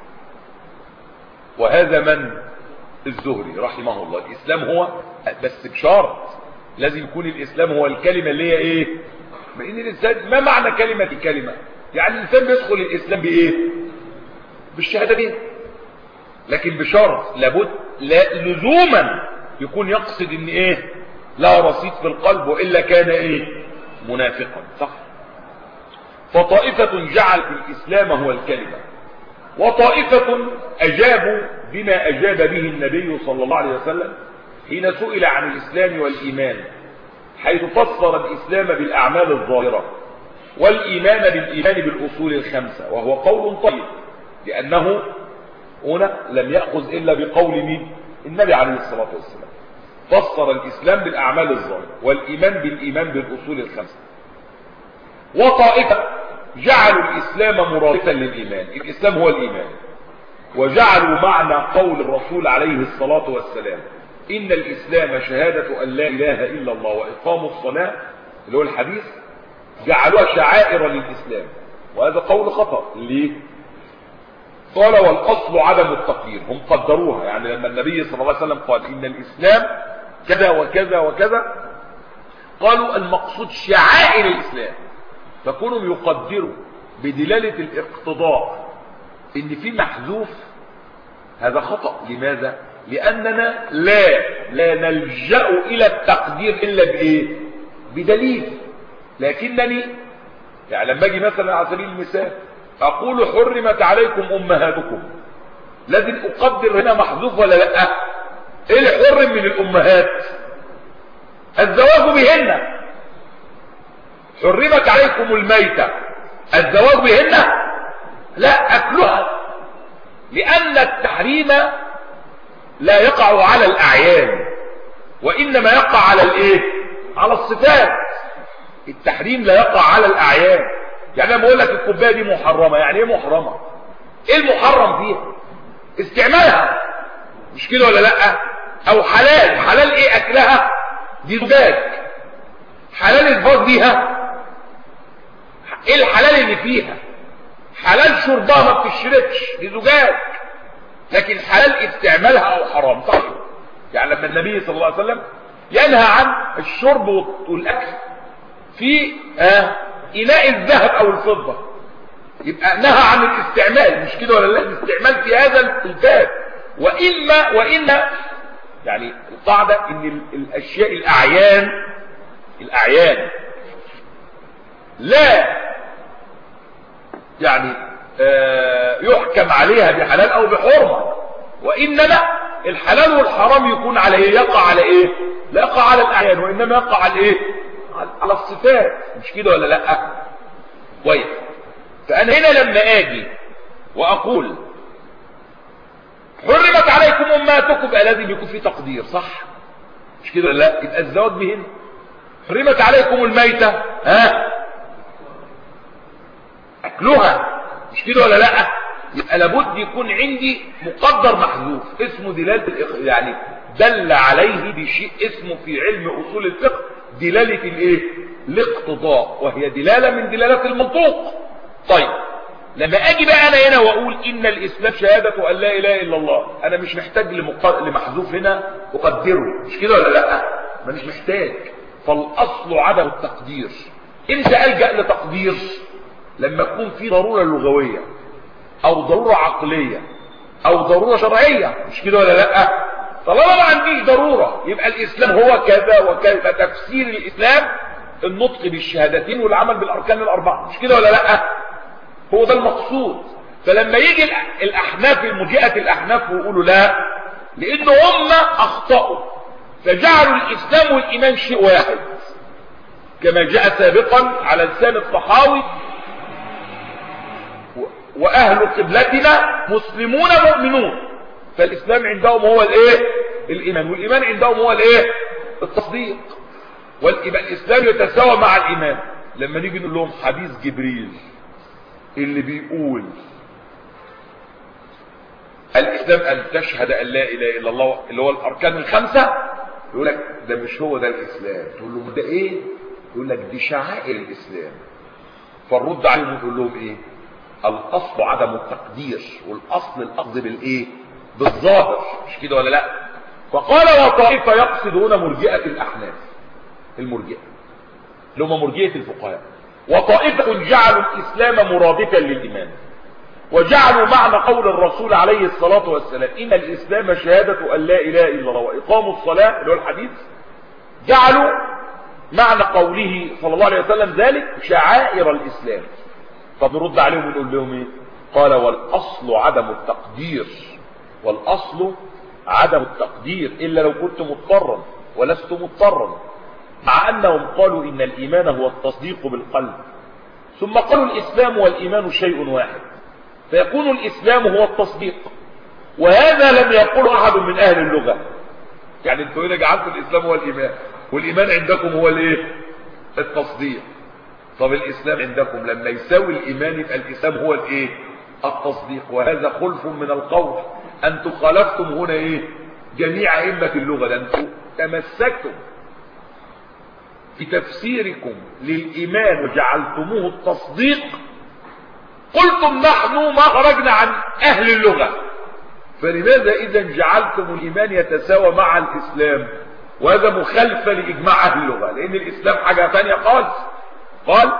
وهذا من الزهري رحمه الله الإسلام هو بس بشرط لازم يكون الإسلام هو الكلمة اللي هي إيه ما إن الإنسان ما معنى كلمة الكلمة يعني الإنسان بيدخل الإسلام بإيه بالشهادة دي لكن بشرط لابد لا لزوما يكون يقصد ان ايه لا رصيد في القلب وإلا كان ايه منافقا صح فطائفة جعل الإسلام هو الكلمة وطائفة أجابوا بما أجاب به النبي صلى الله عليه وسلم حين سئل عن الإسلام والإيمان حيث فسر الإسلام بالأعمال الظاهرة والإيمان بالإيمان بالأصول الخمسة وهو قول طيب لأنه هنا لم يأخذ إلا بقول مين النبي عليه الصلاة والسلام فسر الإسلام بالأعمال الظاهرة والإيمان بالإيمان بالأصول الخمسة وطائفة جعلوا الإسلام مرادفا للإيمان الإسلام هو الإيمان وجعلوا معنى قول الرسول عليه الصلاة والسلام إن الإسلام شهادة أن لا إله إلا الله وإقام الصلاة اللي هو الحديث جعلوها شعائر للإسلام وهذا قول خطأ ليه قال والاصل عدم التقدير هم قدروها يعني لما النبي صلى الله عليه وسلم قال ان الاسلام كذا وكذا وكذا قالوا المقصود شعائر الاسلام فكونوا يقدروا بدلالة الاقتضاء ان في محذوف هذا خطأ لماذا لاننا لا لا نلجأ الى التقدير الا بايه بدليل لكنني يعني لما اجي مثلا على سبيل المثال اقول حرمت عليكم امهاتكم لازم اقدر هنا محذوف ولا لا ايه اللي حرم من الامهات الزواج بهن حرمت عليكم الميتة الزواج بهن لا اكلها لان التحريم لا يقع على الاعيان وانما يقع على الايه على الصفات التحريم لا يقع على الاعيان يعني انا بقول لك الكوبايه دي محرمه يعني ايه محرمه ايه المحرم فيها استعمالها مش كده ولا لا او حلال حلال ايه اكلها دي زجاج حلال الفاظ بيها ايه الحلال اللي فيها حلال شربها ما بتشربش دي زجاج لكن حلال استعمالها او حرام طيب يعني لما النبي صلى الله عليه وسلم ينهى عن الشرب والاكل في آه اناء الذهب او الفضة يبقى نهى عن الاستعمال مش كده ولا لا الاستعمال في هذا الباب واما واما يعني القاعدة ان الاشياء الاعيان الاعيان لا يعني آه يحكم عليها بحلال او بحرمة وانما الحلال والحرام يكون على ايه يقع على ايه لا يقع على الاعيان وانما يقع على ايه على الصفات مش كده ولا لا كويس فانا هنا لما اجي واقول حرمت عليكم امهاتكم بقى لازم يكون في تقدير صح مش كده ولا لا يبقى الزواج بهن حرمت عليكم الميتة ها اكلها مش كده ولا لا يبقى لابد يكون عندي مقدر محذوف اسمه دلالة الإخ... يعني دل عليه بشيء اسمه في علم اصول الفقه دلالة الايه الاقتضاء وهي دلالة من دلالات المنطوق طيب لما اجي بقى انا هنا واقول ان الاسلام شهادة ان لا اله الا الله انا مش محتاج لمق... لمحذوف هنا اقدره مش كده ولا لا ما مش محتاج فالاصل عدم التقدير امتى الجا لتقدير لما يكون في ضرورة لغوية او ضرورة عقلية او ضرورة شرعية مش كده ولا لا طالما ما عنديش ضرورة يبقى الاسلام هو كذا وكذا تفسير الاسلام النطق بالشهادتين والعمل بالاركان الاربعة مش كده ولا لا هو ده المقصود فلما يجي الاحناف المرجئه الاحناف ويقولوا لا لان هم اخطاوا فجعلوا الاسلام والايمان شيء واحد كما جاء سابقا على لسان الطحاوي واهل قبلتنا مسلمون مؤمنون فالاسلام عندهم هو الايه الايمان والايمان عندهم هو الايه التصديق والاسلام يتساوى مع الايمان لما نيجي نقول لهم حديث جبريل اللي بيقول الاسلام ان تشهد ان لا اله الا الله اللي هو الاركان الخمسه يقول لك ده مش هو ده الاسلام تقول له ده ايه يقول لك دي شعائر الاسلام فالرد عليهم يقول لهم ايه الاصل عدم التقدير والاصل الاخذ بالايه بالظاهر مش كده ولا لا فقال وطائفه يقصد هنا مرجئه الاحناف المرجئه اللي هم مرجئه الفقهاء وطائفة جعلوا الإسلام مرادفا للإيمان وجعلوا معنى قول الرسول عليه الصلاة والسلام إن الإسلام شهادة أن لا إله إلا الله وإقام الصلاة اللي هو الحديث جعلوا معنى قوله صلى الله عليه وسلم ذلك شعائر الإسلام طب نرد عليهم ونقول لهم إيه قال والأصل عدم التقدير والأصل عدم التقدير إلا لو كنت مضطرا ولست مضطرا مع أنهم قالوا إن الإيمان هو التصديق بالقلب ثم قالوا الإسلام والإيمان شيء واحد فيكون الإسلام هو التصديق وهذا لم يقول أحد من أهل اللغة يعني انتوا هنا جعلتوا الإسلام هو الإيمان والإيمان عندكم هو الإيه التصديق طب الإسلام عندكم لما يساوي الإيمان يبقى الإسلام هو الإيه التصديق وهذا خلف من القول أنتم خالفتم هنا إيه جميع أئمة اللغة ده أنتم تمسكتم في تفسيركم للإيمان وجعلتموه التصديق قلتم نحن ما خرجنا عن أهل اللغة فلماذا إذا جعلتم الإيمان يتساوى مع الإسلام وهذا مخالفة لإجماع أهل اللغة لأن الإسلام حاجة ثانية خالص قال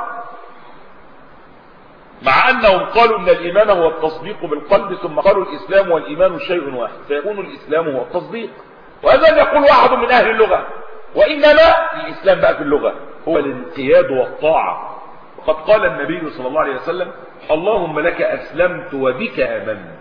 مع أنهم قالوا أن الإيمان هو التصديق بالقلب ثم قالوا الإسلام والإيمان شيء واحد فيكون الإسلام هو التصديق وهذا يقول واحد من أهل اللغة وإنما الإسلام بقى في اللغة هو الانقياد والطاعة وقد قال النبي صلى الله عليه وسلم اللهم لك أسلمت وبك آمنت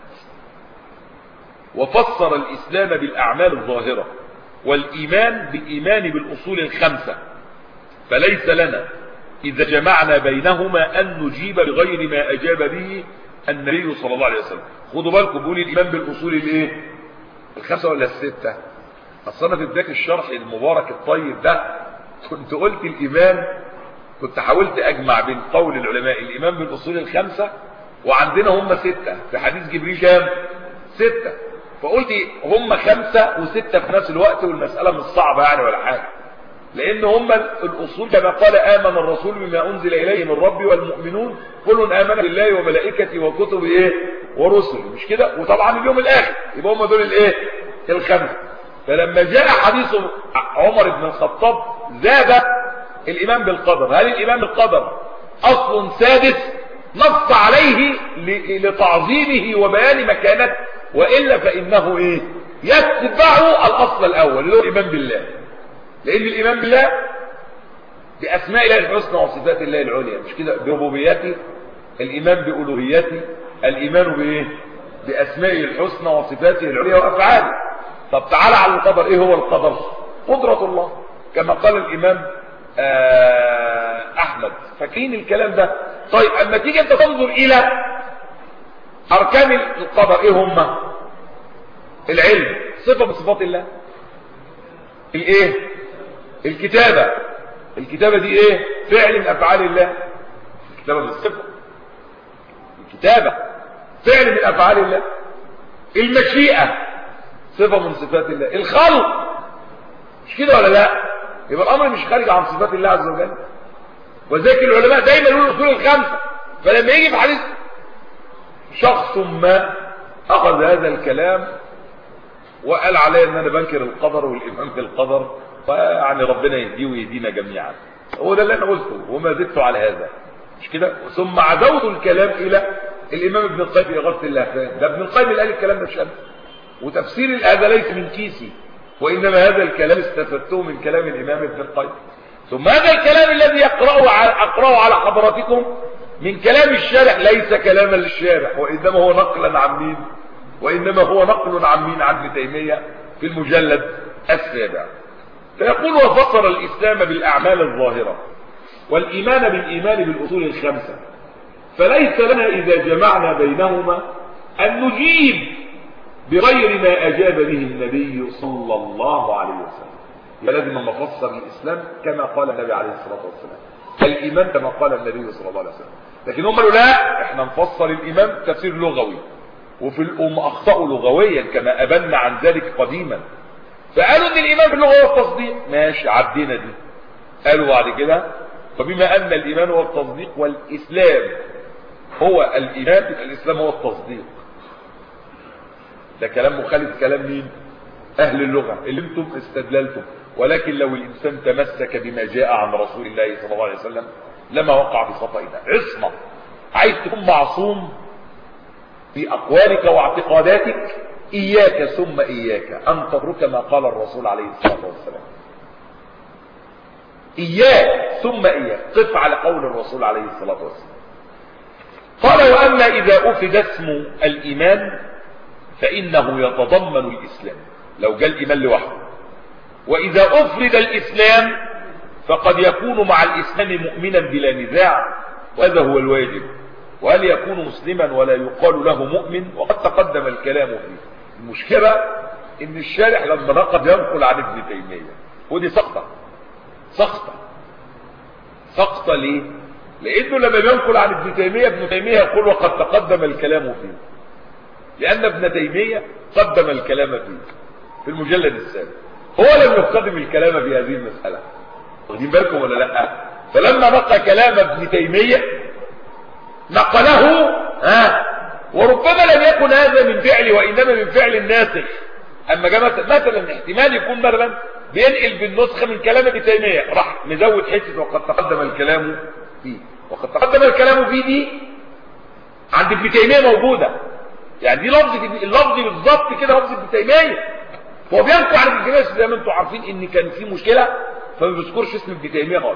وفسر الإسلام بالأعمال الظاهرة والإيمان بالإيمان بالأصول الخمسة فليس لنا إذا جمعنا بينهما أن نجيب بغير ما أجاب به النبي صلى الله عليه وسلم خدوا بالكم بقول الإيمان بالأصول الايه الخمسة ولا الستة أصلا في بداية الشرح المبارك الطيب ده كنت قلت الإيمان كنت حاولت أجمع بين قول العلماء الإيمان بالأصول الخمسة وعندنا هم ستة في حديث جبريل كام ستة فقلت هم خمسة وستة في نفس الوقت والمسألة مش صعبة يعني ولا حاجة لان هم الاصول كما قال امن الرسول بما انزل اليه من ربي والمؤمنون كل امن بالله وملائكته وكتبه ايه ورسله مش كده وطبعا اليوم الاخر يبقى هم دول الايه الخمسه فلما جاء حديث عمر بن الخطاب زاد الايمان بالقدر هل الايمان بالقدر اصل سادس نص عليه لتعظيمه وبيان مكانته والا فانه ايه يتبع الاصل الاول اللي هو الايمان بالله لان الايمان بالله باسماء الله الحسنى وصفات الله العليا مش كده بربوبيته الايمان بالوهيته الايمان بايه باسمائه الحسنى وصفاته العليا وافعاله طب تعالى على القدر ايه هو القدر قدرة الله كما قال الامام احمد فاكرين الكلام ده طيب اما تيجي انت تنظر الى اركان القدر ايه هم العلم صفة من صفات الله الايه الكتابة الكتابة دي ايه فعل من افعال الله الكتابة بالصفة الكتابة فعل من افعال الله المشيئة صفة من صفات الله الخلق مش كده ولا لا يبقى الامر مش خارج عن صفات الله عز وجل وذلك العلماء دايما يقولوا الاصول الخمسة فلما يجي في حديث شخص ما اخذ هذا الكلام وقال علي ان انا بنكر القدر والايمان بالقدر فيعني ربنا يهديه ويهدينا جميعا هو ده اللي انا قلته وما زدت على هذا مش كده ثم عدوت الكلام الى الامام ابن القيم في اغاثه اللهفان ده ابن القيم اللي قال الكلام ده مش انا وتفسير هذا ليس من كيسي وانما هذا الكلام استفدته من كلام الامام ابن القيم ثم هذا الكلام الذي اقراه على اقراه على حضراتكم من كلام الشارح ليس كلاما للشارح وانما هو نقلا عن مين وانما هو نقل عن مين عن ابن تيميه في المجلد السابع فيقول وفصل الاسلام بالاعمال الظاهره والايمان بالايمان بالاصول الخمسه فليس لنا اذا جمعنا بينهما ان نجيب بغير ما اجاب به النبي صلى الله عليه وسلم يبقى لازم نفسر الاسلام كما قال النبي عليه الصلاه والسلام الايمان كما قال النبي صلى الله عليه وسلم لكن هم قالوا لا احنا نفسر الايمان تفسير لغوي وفي الام اخطاوا لغويا كما ابنا عن ذلك قديما فقالوا ان الايمان باللغه هو التصديق ماشي عدينا دي قالوا بعد كده فبما ان الايمان هو التصديق والاسلام هو الايمان الاسلام هو التصديق ده كلام مخالف كلام مين اهل اللغه اللي انتم استدللتم ولكن لو الانسان تمسك بما جاء عن رسول الله صلى الله عليه وسلم لما وقع في خطئنا عصمه عايز تكون معصوم في اقوالك واعتقاداتك اياك ثم اياك ان تترك ما قال الرسول عليه الصلاه والسلام اياك ثم اياك قف على قول الرسول عليه الصلاه والسلام قال واما اذا افد اسم الايمان فانه يتضمن الاسلام لو جاء الايمان لوحده واذا افرد الاسلام فقد يكون مع الاسلام مؤمنا بلا نزاع وهذا هو الواجب وهل يكون مسلما ولا يقال له مؤمن وقد تقدم الكلام فيه المشكلة ان الشارح لما نقد ينقل عن ابن تيمية ودي سقطة سقطة سقطة ليه لانه لما بينقل عن ابن تيمية ابن تيمية يقول وقد تقدم الكلام فيه لان ابن تيمية قدم الكلام فيه في المجلد السابق هو لم يقدم الكلام في هذه المسألة واخدين بالكم ولا لا فلما نقل كلام ابن تيمية نقله ها وربما لم يكن هذا من فعل وانما من فعل الناسخ اما جاء مثلا احتمال يكون مثلا بينقل بالنسخه من كلام ابن تيميه راح مزود حته وقد تقدم الكلام فيه وقد تقدم الكلام فيه دي عند ابن تيميه موجوده يعني دي لفظ اللفظ بالظبط كده لفظ ابن تيميه هو بينقل عن ابن تيميه زي ما انتم عارفين ان كان في مشكله فما بيذكرش اسم ابن تيميه خالص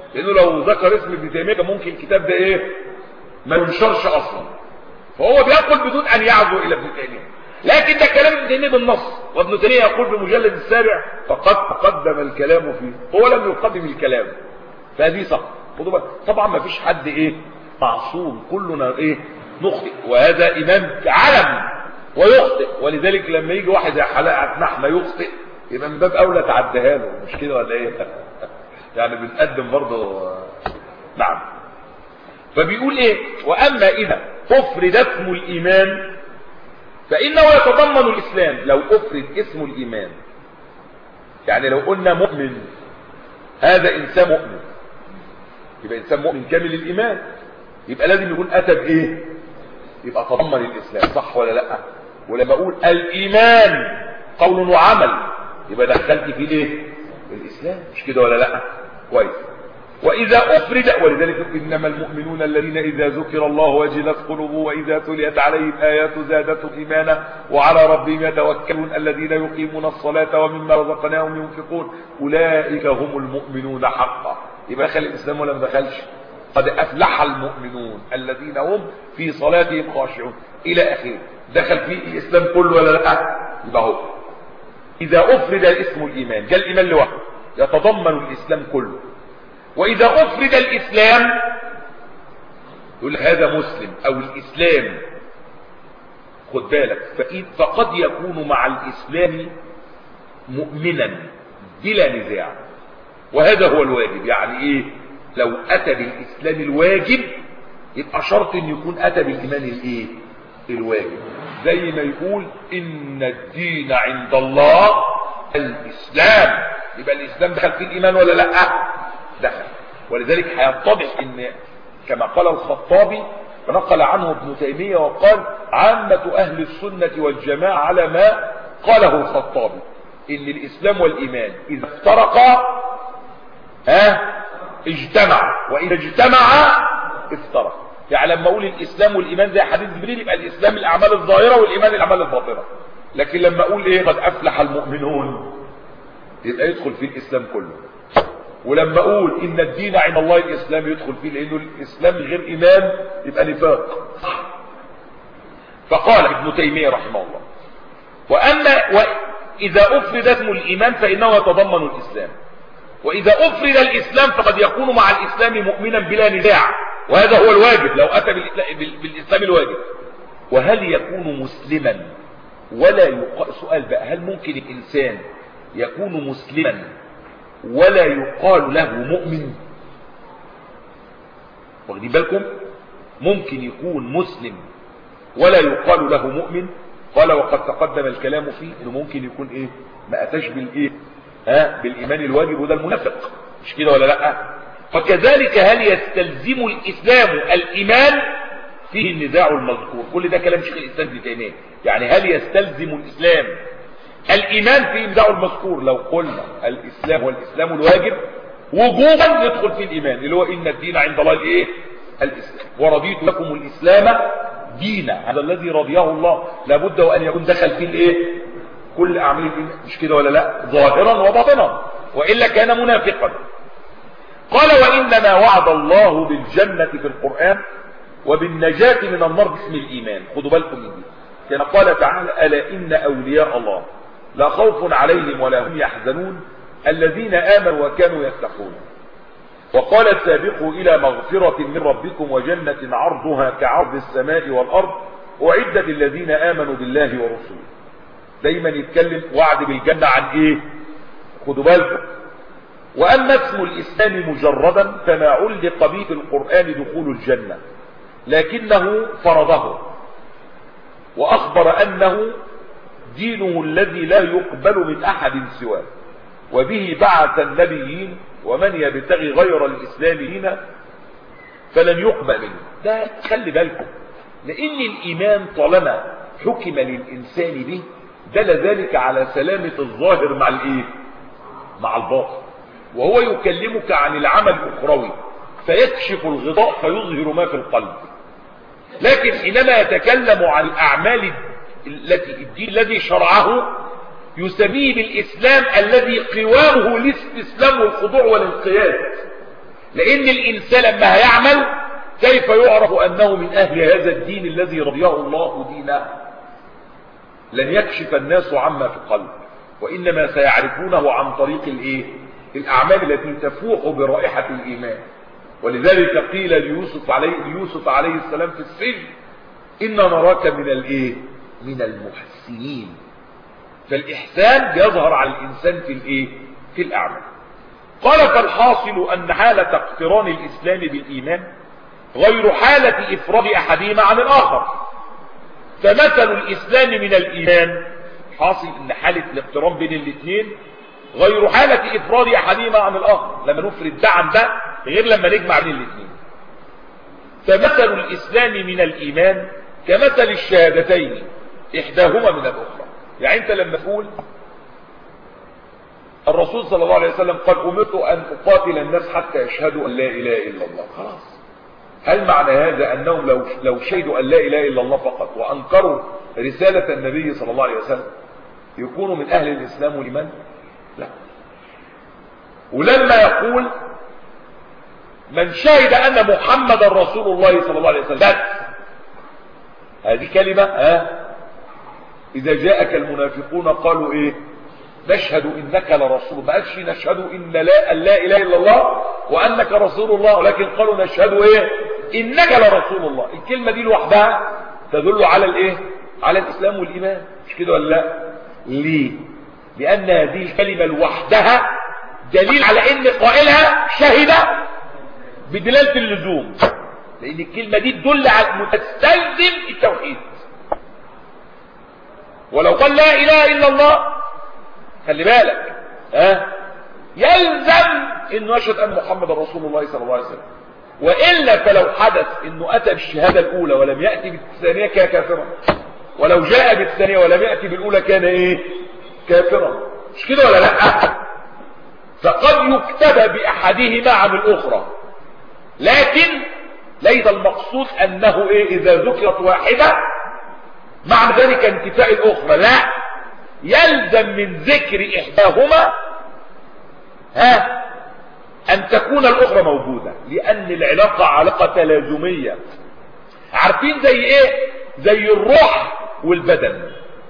لانه لو ذكر اسم ابن تيميه ممكن الكتاب ده ايه ما ينشرش اصلا فهو بيقول بدون ان يعزو الى ابن تيميه لكن ده كلام ابن تيميه بالنص وابن تيميه يقول في المجلد السابع فقد تقدم الكلام فيه هو لم يقدم الكلام فهذه صح خدوا بالك طبعا ما فيش حد ايه معصوم كلنا ايه نخطئ وهذا امام علم ويخطئ ولذلك لما يجي واحد زي حلاقه نحمه يخطئ يبقى من باب اولى تعديها له مش كده ولا ايه يعني بنقدم برضه نعم فبيقول ايه واما اذا افرد اسم الايمان فانه يتضمن الاسلام لو افرد اسم الايمان يعني لو قلنا مؤمن هذا انسان مؤمن يبقى انسان مؤمن كامل الايمان يبقى لازم يكون اتى بايه يبقى تضمن الاسلام صح ولا لا ولما اقول الايمان قول وعمل يبقى دخلت في ايه الاسلام مش كده ولا لا كويس واذا افرد ولذلك انما المؤمنون الذين اذا ذكر الله وجلت قلوبهم واذا تليت عليهم ايات زادتهم ايمانا وعلى ربهم يتوكلون الذين يقيمون الصلاه ومما رزقناهم ينفقون اولئك هم المؤمنون حقا يبقى دخل الاسلام ولا ما دخلش قد افلح المؤمنون الذين هم في صلاتهم خاشعون الى اخره دخل فيه الاسلام كله ولا لا يبقى هو اذا افرد الاسم الايمان جاء الايمان لوحده يتضمن الاسلام كله واذا افرد الاسلام يقول هذا مسلم او الاسلام خد بالك فقد يكون مع الاسلام مؤمنا بلا نزاع وهذا هو الواجب يعني ايه لو اتى بالاسلام الواجب يبقى شرط ان يكون اتى بالايمان الايه الواجب زي ما يقول ان الدين عند الله الاسلام يبقى الاسلام دخل فيه الايمان ولا لا دخل ولذلك هيتضح ان كما قال الخطابي ونقل عنه ابن تيمية وقال عامة اهل السنة والجماعة على ما قاله الخطابي ان الاسلام والايمان اذا افترقا ها اجتمع واذا اجتمع افترق يعني لما اقول الاسلام والايمان زي حديث جبريل يبقى الاسلام الاعمال الظاهره والايمان الاعمال الباطنه لكن لما اقول ايه قد افلح المؤمنون يبقى يدخل فيه الاسلام كله ولما اقول ان الدين عند الله الاسلام يدخل فيه لانه الاسلام غير ايمان يبقى نفاق فقال ابن تيميه رحمه الله واما واذا افرد اسم الايمان فانه يتضمن الاسلام واذا افرد الاسلام فقد يكون مع الاسلام مؤمنا بلا نزاع وهذا هو الواجب لو اتى بالاسلام الواجب وهل يكون مسلما ولا يقال سؤال بقى هل ممكن الانسان يكون مسلما ولا يقال له مؤمن واخدين بالكم ممكن يكون مسلم ولا يقال له مؤمن قال وقد تقدم الكلام فيه انه ممكن يكون ايه ما اتاش بالايه ها بالايمان الواجب وده المنافق مش كده ولا لا فكذلك هل يستلزم الاسلام الايمان فيه النزاع المذكور كل ده كلام شيخ الاسلام ابن تيميه يعني هل يستلزم الاسلام الايمان فيه النزاع المذكور لو قلنا الاسلام والاسلام الواجب وجوبا يدخل فيه الايمان اللي هو ان الدين عند الله الايه الاسلام ورضيت لكم الاسلام دينا هذا الذي رضيه الله لابد وان يكون دخل فيه الايه كل اعمال الدين مش كده ولا لا ظاهرا وباطنا والا كان منافقا قال وانما وعد الله بالجنه في القران وبالنجاه من النار باسم الايمان خدوا بالكم من دي كما قال تعالى الا ان اولياء الله لا خوف عليهم ولا هم يحزنون الذين امنوا وكانوا يتقون وقال سابقوا الى مغفرة من ربكم وجنة عرضها كعرض السماء والارض اعدت للذين امنوا بالله ورسوله دايما يتكلم وعد بالجنة عن ايه خدوا بالكم واما اسم الاسلام مجردا فما علق به في القرآن دخول الجنة لكنه فرضه واخبر انه دينه الذي لا يقبل من احد سواه وبه بعث النبيين ومن يبتغي غير الاسلام دينا فلن يقبل منه ده خلي بالكم لان الايمان طالما حكم للانسان به دل ذلك على سلامة الظاهر مع الايه مع الباطن وهو يكلمك عن العمل الاخروي فيكشف الغطاء فيظهر ما في القلب لكن حينما يتكلم عن الاعمال التي الدين الذي شرعه يسميه بالاسلام الذي قوامه الاستسلام والخضوع والانقياد لان الانسان لما هيعمل كيف يعرف انه من اهل هذا الدين الذي رضيه الله دينه لن يكشف الناس عما في القلب وانما سيعرفونه عن طريق الايه الاعمال التي تفوح برائحه الايمان ولذلك قيل ليوسف عليه ليوسف عليه السلام في السجن إن نراك من الايه من المحسنين فالإحسان بيظهر على الإنسان في الايه في الأعمال قال فالحاصل أن حالة اقتران الإسلام بالإيمان غير حالة إفراد أحدهما عن الآخر فمثل الإسلام من الإيمان حاصل أن حالة الاقتران بين الاثنين غير حالة إفراد أحدهما عن الآخر لما نفرد ده عن ده غير لما نجمع بين الاثنين فمثل الإسلام من الإيمان كمثل الشهادتين إحداهما من الأخرى يعني أنت لما تقول الرسول صلى الله عليه وسلم قال أمرت أن أقاتل الناس حتى يشهدوا أن لا إله إلا الله خلاص هل معنى هذا أنهم لو, لو شهدوا أن لا إله إلا الله فقط وأنكروا رسالة النبي صلى الله عليه وسلم يكونوا من أهل الإسلام والإيمان لا ولما يقول من شهد أن محمد رسول الله صلى الله عليه وسلم بس هذه كلمة ها إذا جاءك المنافقون قالوا إيه نشهد إنك لرسول ما قالش نشهد إن لا, لا إله إلا الله وأنك رسول الله ولكن قالوا نشهد إيه إنك لرسول الله الكلمة دي لوحدها تدل على الإيه على الإسلام والإيمان مش كده ولا لا ليه لأن هذه الكلمة لوحدها دليل على ان قائلها شهد بدلالة اللزوم لان الكلمة دي تدل على تستلزم التوحيد ولو قال لا اله الا الله خلي بالك ها يلزم انه يشهد ان محمد رسول الله صلى الله عليه وسلم والا فلو حدث انه اتى بالشهاده الاولى ولم ياتي بالثانيه كان كافرا ولو جاء بالثانيه ولم ياتي بالاولى كان ايه كافرا مش كده ولا لا فقد يكتب باحدهما عن الاخرى لكن ليس المقصود انه ايه اذا ذكرت واحده مع ذلك انتفاء الاخرى لا يلزم من ذكر احداهما ها ان تكون الاخرى موجودة لان العلاقة علاقة تلازمية عارفين زي ايه زي الروح والبدن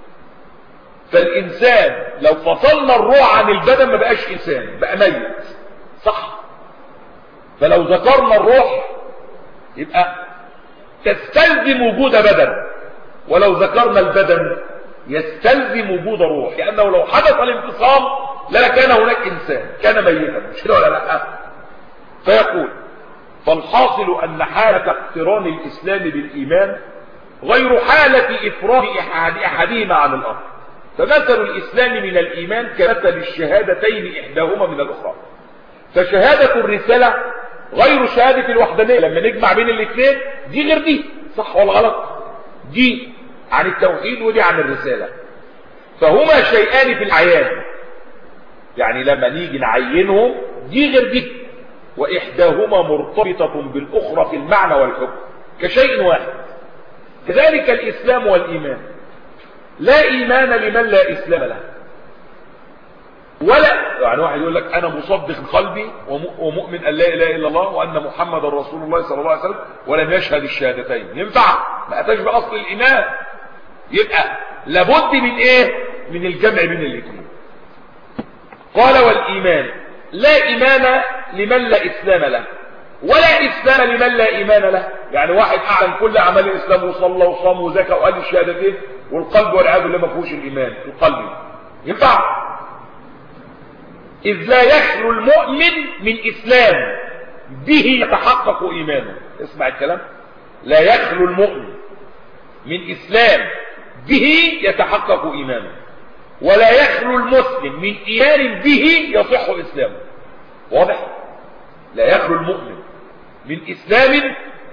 فالانسان لو فصلنا الروح عن البدن ما بقاش انسان بقى ميت صح فلو ذكرنا الروح يبقى تستلزم وجود بدن ولو ذكرنا البدن يستلزم وجود روح لانه لو حدث الانفصام لكان هناك انسان كان ميتا مش كده ولا لا فيقول فالحاصل ان حالة اقتران الاسلام بالايمان غير حالة افراد احد احدهما عن الاخر فمثل الاسلام من الايمان كمثل الشهادتين احداهما من الاخرى فشهادة الرسالة غير شهادة الوحدانية لما نجمع بين الاثنين دي غير دي صح ولا غلط دي عن التوحيد ودي عن الرسالة فهما شيئان في العيان يعني لما نيجي نعينهم دي غير دي واحداهما مرتبطة بالاخرى في المعنى والحكم كشيء واحد كذلك الاسلام والايمان لا ايمان لمن لا اسلام له ولا يعني واحد يقول لك انا مصدق قلبي ومؤمن ان لا اله الا الله وان محمد رسول الله صلى الله عليه وسلم ولم يشهد الشهادتين ينفع ما اتاش باصل الايمان يبقى لابد من ايه من الجمع بين الاثنين قال والايمان لا ايمان لمن لا اسلام له ولا اسلام لمن لا ايمان له يعني واحد اعلن كل اعمال الاسلام وصلى وصام وزكى وقال الشهادتين والقلب والعياذ بالله ما فيهوش الايمان القلب ينفع إذ لا يخلو المؤمن من إسلام به يتحقق إيمانه اسمع الكلام لا يخلو المؤمن من إسلام به يتحقق إيمانه ولا يخلو المسلم من إيمان به يصح إسلامه واضح لا يخلو المؤمن من إسلام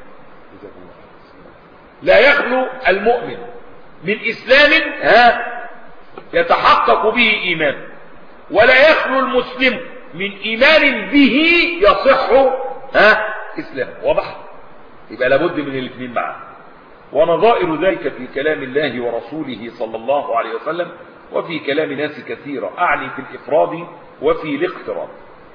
لا يخلو المؤمن من إسلام ها يتحقق به إيمانه ولا يخلو المسلم من ايمان به يصح ها اسلام واضح يبقى لابد من الاثنين معا ونظائر ذلك في كلام الله ورسوله صلى الله عليه وسلم وفي كلام ناس كثيرة اعني في الافراد وفي الاقتران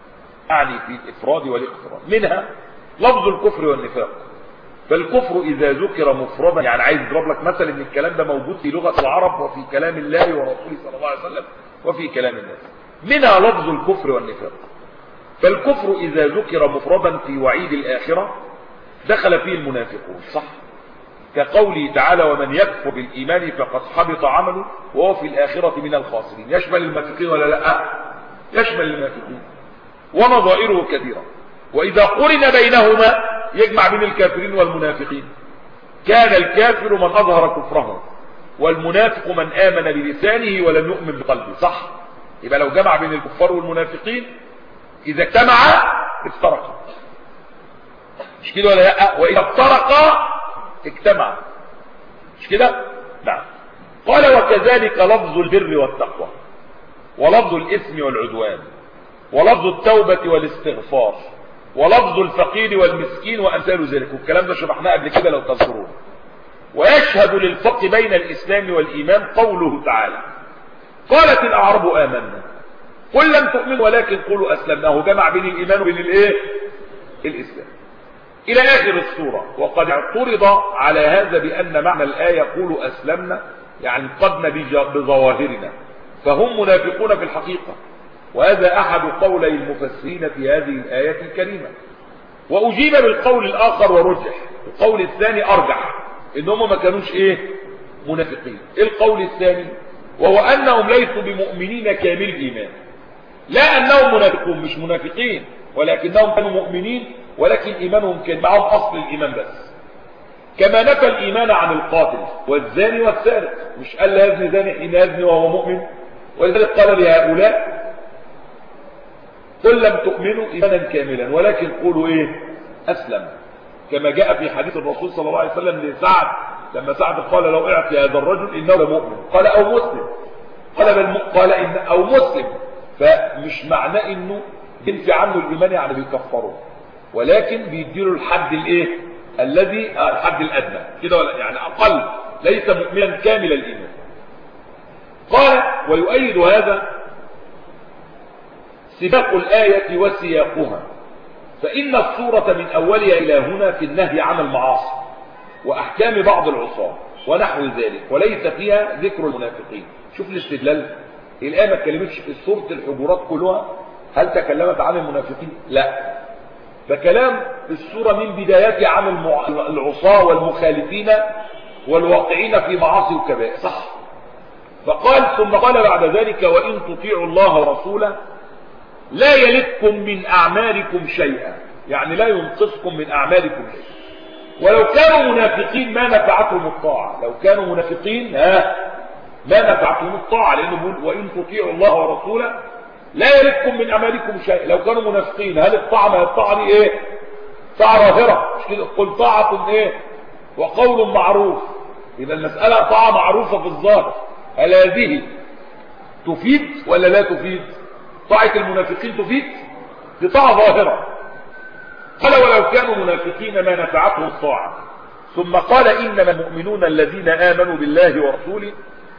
يعني في الإفراد والاقتران منها لفظ الكفر والنفاق فالكفر إذا ذكر مفردا يعني عايز يضرب لك مثل ان الكلام ده موجود في لغة العرب وفي كلام الله ورسوله صلى الله عليه وسلم وفي كلام الناس منها لفظ الكفر والنفاق فالكفر إذا ذكر مفردا في وعيد الآخرة دخل فيه المنافقون صح كقوله تعالى ومن يكفر بالإيمان فقد حبط عمله وهو في الآخرة من الخاسرين يشمل المنافقين ولا لا يشمل المنافقين ونظائره كثيرة وإذا قرن بينهما يجمع بين الكافرين والمنافقين كان الكافر من أظهر كفره والمنافق من آمن بلسانه ولم يؤمن بقلبه صح يبقى لو جمع بين الكفار والمنافقين إذا اجتمعا افترقا مش كده ولا لا وإذا افترقا اجتمعا مش كده نعم قال وكذلك لفظ البر والتقوى ولفظ الإثم والعدوان ولفظ التوبة والاستغفار ولفظ الفقير والمسكين وأمثال ذلك والكلام ده شرحناه قبل كده لو تذكرون ويشهد للفرق بين الإسلام والإيمان قوله تعالى قالت الأعراب آمنا قل لم تؤمنوا ولكن قولوا أسلمناه جمع بين الإيمان وبين الإيه الإسلام إلى آخر السورة وقد اعترض على هذا بأن معنى الآية قولوا أسلمنا يعني قدنا بظواهرنا فهم منافقون في الحقيقة وهذا أحد قولي المفسرين في هذه الآية الكريمة وأجيب بالقول الآخر ورجح القول الثاني أرجح إنهم ما كانوش إيه منافقين إيه القول الثاني وهو أنهم ليسوا بمؤمنين كامل الإيمان لا أنهم منافقون مش منافقين ولكنهم كانوا مؤمنين ولكن إيمانهم كان معهم أصل الإيمان بس كما نفى الإيمان عن القاتل والزاني والسارق مش قال لا يزني زاني حين يزني وهو مؤمن ولذلك قال لهؤلاء قل لم تؤمنوا إيمانا كاملا ولكن قولوا إيه أسلم كما جاء في حديث الرسول صلى الله عليه وسلم لسعد لما سعد قال لو اعطي هذا الرجل إنه لمؤمن قال أو مسلم قال, بل قال إن أو مسلم فمش معناه إنه ينفي عنه الإيمان يعني بيكفره ولكن بيديله الحد الايه الذي الحد الادنى كده ولا يعني اقل ليس مؤمنا كامل الايمان قال ويؤيد هذا سباق الايه وسياقها فان الصوره من اولها الى هنا في النهي عن المعاصي واحكام بعض العصاه ونحو ذلك وليس فيها ذكر المنافقين شوف الاستدلال الايه ما اتكلمتش في سوره الحجرات كلها هل تكلمت عن المنافقين لا ده كلام السورة من بدايتها عن المع... العصاة والمخالفين والواقعين في معاصي وكبائر صح فقال ثم قال بعد ذلك وإن تطيعوا الله ورسوله لا يلدكم من أعمالكم شيئا يعني لا ينقصكم من أعمالكم شيئا ولو كانوا منافقين ما نفعتهم الطاعة لو كانوا منافقين ها ما نفعتهم الطاعة لأنه بيقول وإن تطيعوا الله ورسوله لا يردكم من أعمالكم شيء لو كانوا منافقين هل الطاعة ما الطاعة دي ايه طاعة ظاهرة مش كده قل طاعة ايه وقول معروف إذا المسألة طاعة معروفة في الظاهر هل هذه تفيد ولا لا تفيد طاعة المنافقين تفيد دي طاعة ظاهرة قال ولو كانوا منافقين ما نفعتهم الطاعة ثم قال إنما المؤمنون الذين آمنوا بالله ورسوله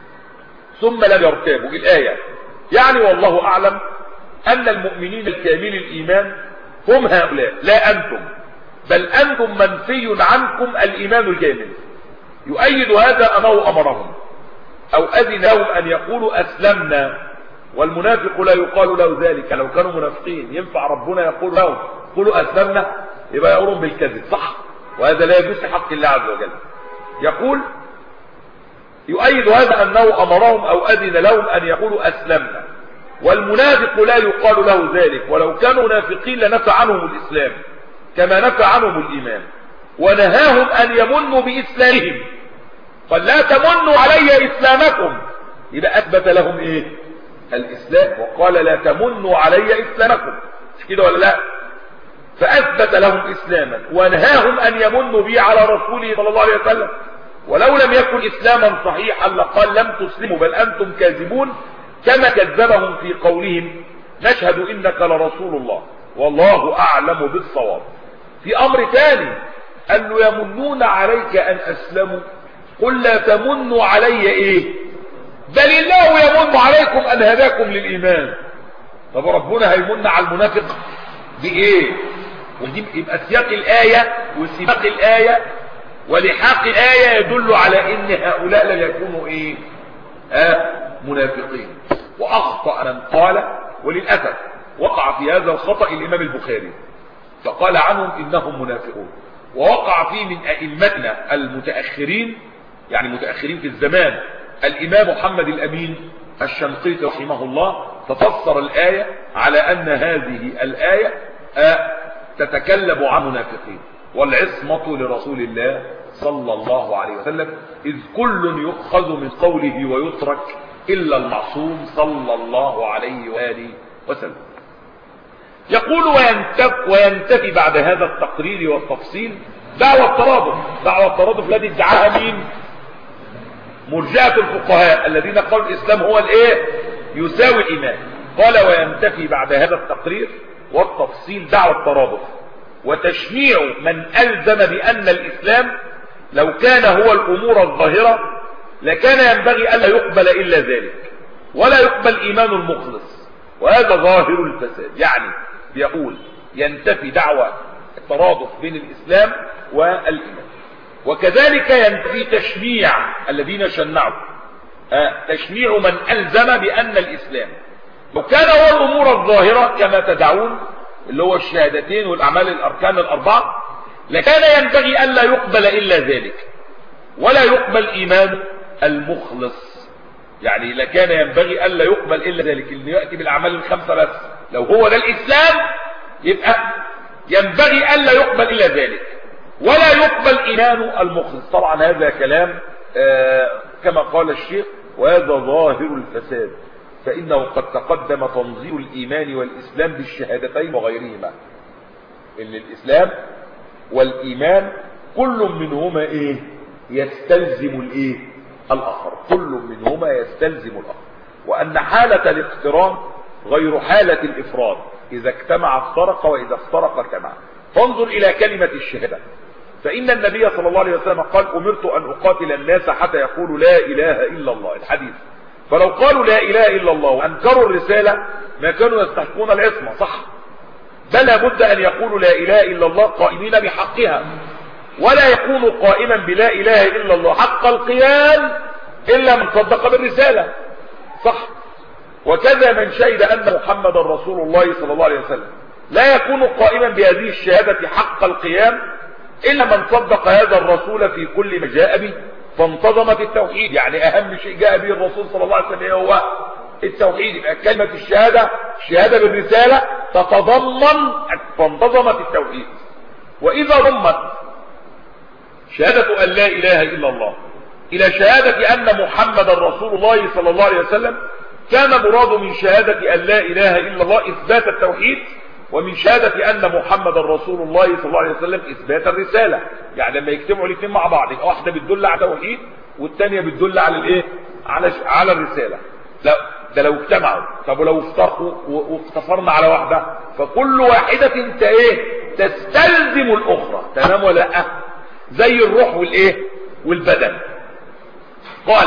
ثم لم يرتابوا الآية يعني والله أعلم أن المؤمنين الكامل الإيمان هم هؤلاء لا أنتم بل أنتم منفي عنكم الإيمان الكامل يؤيد هذا أنه أمرهم أو أذن لهم أن يقولوا أسلمنا والمنافق لا يقال له ذلك لو كانوا منافقين ينفع ربنا يقول لهم قولوا أسلمنا يبقى يقولون بالكذب صح وهذا لا يجوز حق الله عز وجل يقول يؤيد هذا أنه أمرهم أو أذن لهم أن يقولوا أسلمنا والمنافق لا يقال له ذلك ولو كانوا منافقين لنفى عنهم الإسلام كما نفى عنهم الإيمان ونهاهم أن يمنوا بإسلامهم قال لا تمنوا علي إسلامكم إذا أثبت لهم إيه الإسلام وقال لا تمنوا علي إسلامكم مش كده ولا لا فأثبت لهم إسلاما ونهاهم أن يمنوا به على رسوله صلى الله عليه وسلم ولو لم يكن إسلاما صحيحا لقال لم تسلموا بل أنتم كاذبون كما كذبهم في قولهم نشهد إنك لرسول الله والله أعلم بالصواب في أمر ثاني أن يمنون عليك أن أسلموا قل لا تمنوا علي إيه بل الله يمن عليكم أن هداكم للإيمان طب ربنا هيمن على المنافق بايه ودي يبقى سياق الايه وسياق الايه ولحاق الايه يدل على ان هؤلاء لم يكونوا ايه آه منافقين واخطا من قال وللاسف وقع في هذا الخطا الامام البخاري فقال عنهم انهم منافقون ووقع فيه من ائمتنا المتاخرين يعني متاخرين في الزمان الامام محمد الامين الشنقيطي رحمه الله تفسر الايه على ان هذه الايه آه تتكلم عن منافقين والعصمه لرسول الله صلى الله عليه وسلم اذ كل يؤخذ من قوله ويترك الا المعصوم صلى الله عليه واله وسلم يقول وينتف وينتفي بعد هذا التقرير والتفصيل دعوة الترادف دعوة الترادف الذي ادعاها مين مرجعة الفقهاء الذين قالوا الإسلام هو الايه يساوي الإيمان قال وينتفي بعد هذا التقرير والتفصيل دعوة الترادف وتشنيع من ألزم بأن الإسلام لو كان هو الأمور الظاهرة لكان ينبغي ألا يقبل إلا ذلك ولا يقبل إيمان المخلص وهذا ظاهر الفساد يعني بيقول ينتفي دعوة الترادف بين الإسلام والإيمان وكذلك ينتفي تشنيع الذين شنعوا آه تشنيع من ألزم بأن الإسلام لو كان هو الأمور الظاهرة كما تدعون اللي هو الشهادتين والأعمال الأركان الأربعة لكان ينبغي ألا يقبل إلا ذلك ولا يقبل إيمان المخلص يعني لكان ينبغي ألا يقبل إلا ذلك اللي يأتي بالأعمال الخمسة بس لو هو ده الإسلام يبقى ينبغي ألا يقبل إلا ذلك ولا يقبل إيمان المخلص طبعا هذا كلام آه كما قال الشيخ وهذا ظاهر الفساد فإنه قد تقدم تنظير الإيمان والإسلام بالشهادتين وغيرهما إن الإسلام والإيمان كل منهما إيه يستلزم الإيه الآخر كل منهما يستلزم الآخر وأن حالة الاقتران غير حالة الإفراد إذا اجتمع افترق وإذا افترق اجتمع فانظر إلى كلمة الشهادة فإن النبي صلى الله عليه وسلم قال أمرت أن أقاتل الناس حتى يقولوا لا إله إلا الله الحديث فلو قالوا لا إله إلا الله وأنكروا الرسالة ما كانوا يستحقون العصمة صح بل بد أن يقولوا لا إله إلا الله قائمين بحقها ولا يكون قائما بلا إله إلا الله حق القيام إلا من صدق بالرسالة صح وكذا من شهد أن محمد رسول الله صلى الله عليه وسلم لا يكون قائما بهذه الشهادة حق القيام إلا من صدق هذا الرسول في كل ما جاء به فانتظم في التوحيد يعني أهم شيء جاء به الرسول صلى الله عليه وسلم هو التوحيد يبقى كلمة الشهادة الشهادة بالرسالة تتضمن فانتظم في التوحيد وإذا ضمت شهادة أن لا إله إلا الله إلى شهادة أن محمد رسول الله صلى الله عليه وسلم كان مراد من شهادة أن لا إله إلا الله إثبات التوحيد ومن شهادة أن محمد رسول الله صلى الله عليه وسلم إثبات الرسالة يعني لما يجتمعوا الاثنين مع بعض يبقى واحدة بتدل على التوحيد والثانية بتدل على الايه على على الرسالة لا ده لو اجتمعوا طب ولو افترقوا واقتصرنا على واحدة فكل واحدة انت ايه تستلزم الاخرى تمام ولا لا زي الروح والايه والبدن قال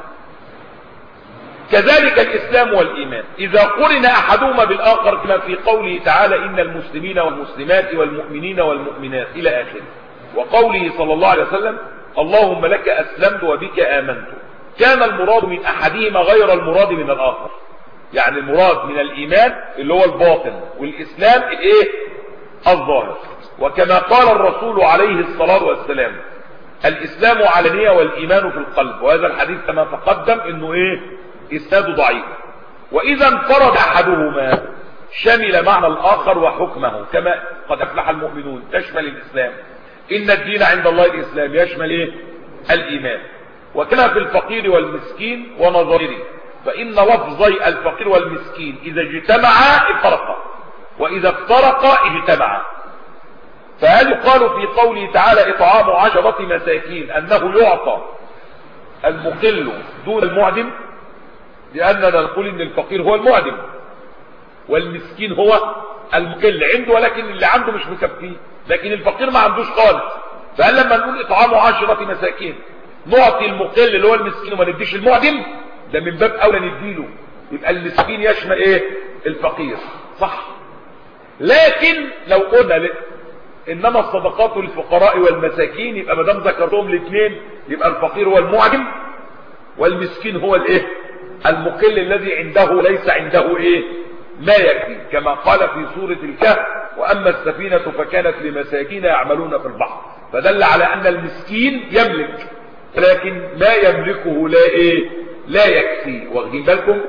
كذلك الإسلام والإيمان إذا قرن أحدهما بالآخر كما في قوله تعالى إن المسلمين والمسلمات والمؤمنين والمؤمنات إلى آخره وقوله صلى الله عليه وسلم اللهم لك أسلمت وبك آمنت كان المراد من أحدهما غير المراد من الآخر يعني المراد من الإيمان اللي هو الباطن والإسلام الإيه الظاهر وكما قال الرسول عليه الصلاة والسلام الإسلام علنية والإيمان في القلب وهذا الحديث كما تقدم إنه إيه إسناد ضعيف وإذا انفرد أحدهما شمل معنى الآخر وحكمه كما قد أفلح المؤمنون تشمل الإسلام إن الدين عند الله الإسلام يشمل إيه؟ الإيمان وكما في الفقير والمسكين ونظيره فإن لفظي الفقير والمسكين إذا اجتمعا افترقا وإذا افترقا اجتمعا فهل يقال في قوله تعالى إطعام عشرة مساكين أنه يعطى المقل دون المعدم لأننا نقول إن الفقير هو المعدم والمسكين هو المقل عنده ولكن اللي عنده مش مكفيه لكن الفقير ما عندوش خالص فهل لما نقول إطعام عشرة مساكين نعطي المقل اللي هو المسكين وما نديش المعدم ده من باب أولى نديله يبقى المسكين يشمل إيه الفقير صح لكن لو قلنا ل... انما الصدقات للفقراء والمساكين يبقى ما دام ذكرتهم الاثنين يبقى الفقير هو المعجم والمسكين هو الايه المقل الذي عنده ليس عنده ايه ما يكفي كما قال في سورة الكهف واما السفينة فكانت لمساكين يعملون في البحر فدل على ان المسكين يملك لكن ما يملكه لا ايه لا يكفي واخدين بالكم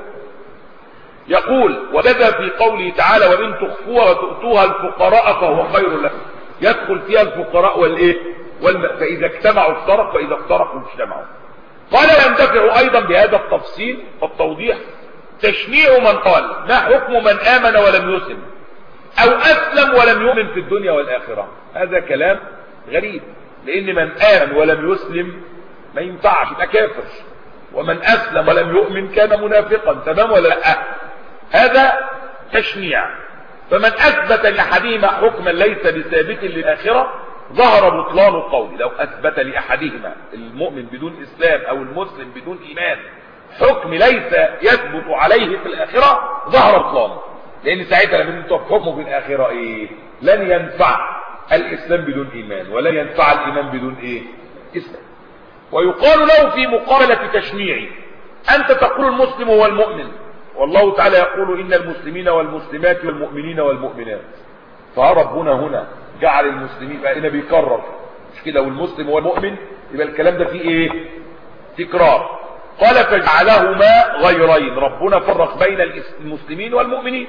يقول وكذا في قوله تعالى وإن تخفوها وتؤتوها الفقراء فهو خير لكم يدخل فيها الفقراء والايه والم... فإذا اجتمعوا افترق وإذا افترقوا اجتمعوا قال ينتفع أيضا بهذا التفصيل والتوضيح تشنيع من قال ما حكم من آمن ولم يسلم أو أسلم ولم يؤمن في الدنيا والآخرة هذا كلام غريب لأن من آمن ولم يسلم ما ينفعش يبقى كافر ومن أسلم ولم يؤمن كان منافقا تمام ولا لا هذا تشنيع فمن أثبت لأحدهما حكما ليس بثابت للآخرة ظهر بطلان القول لو أثبت لأحدهما المؤمن بدون إسلام أو المسلم بدون إيمان حكم ليس يثبت عليه في الآخرة ظهر بطلانه لأن ساعتها لما انتوا حكمه في الآخرة إيه لن ينفع الإسلام بدون إيمان ولن ينفع الإيمان بدون إيه إسلام ويقال له في مقابلة تشنيعي أنت تقول المسلم هو المؤمن والله تعالى يقول إن المسلمين والمسلمات والمؤمنين والمؤمنات فربنا هنا جعل المسلمين بقى هنا بيكرر مش كده والمسلم هو المؤمن يبقى الكلام ده فيه ايه تكرار قال فجعلهما غيرين ربنا فرق بين المسلمين والمؤمنين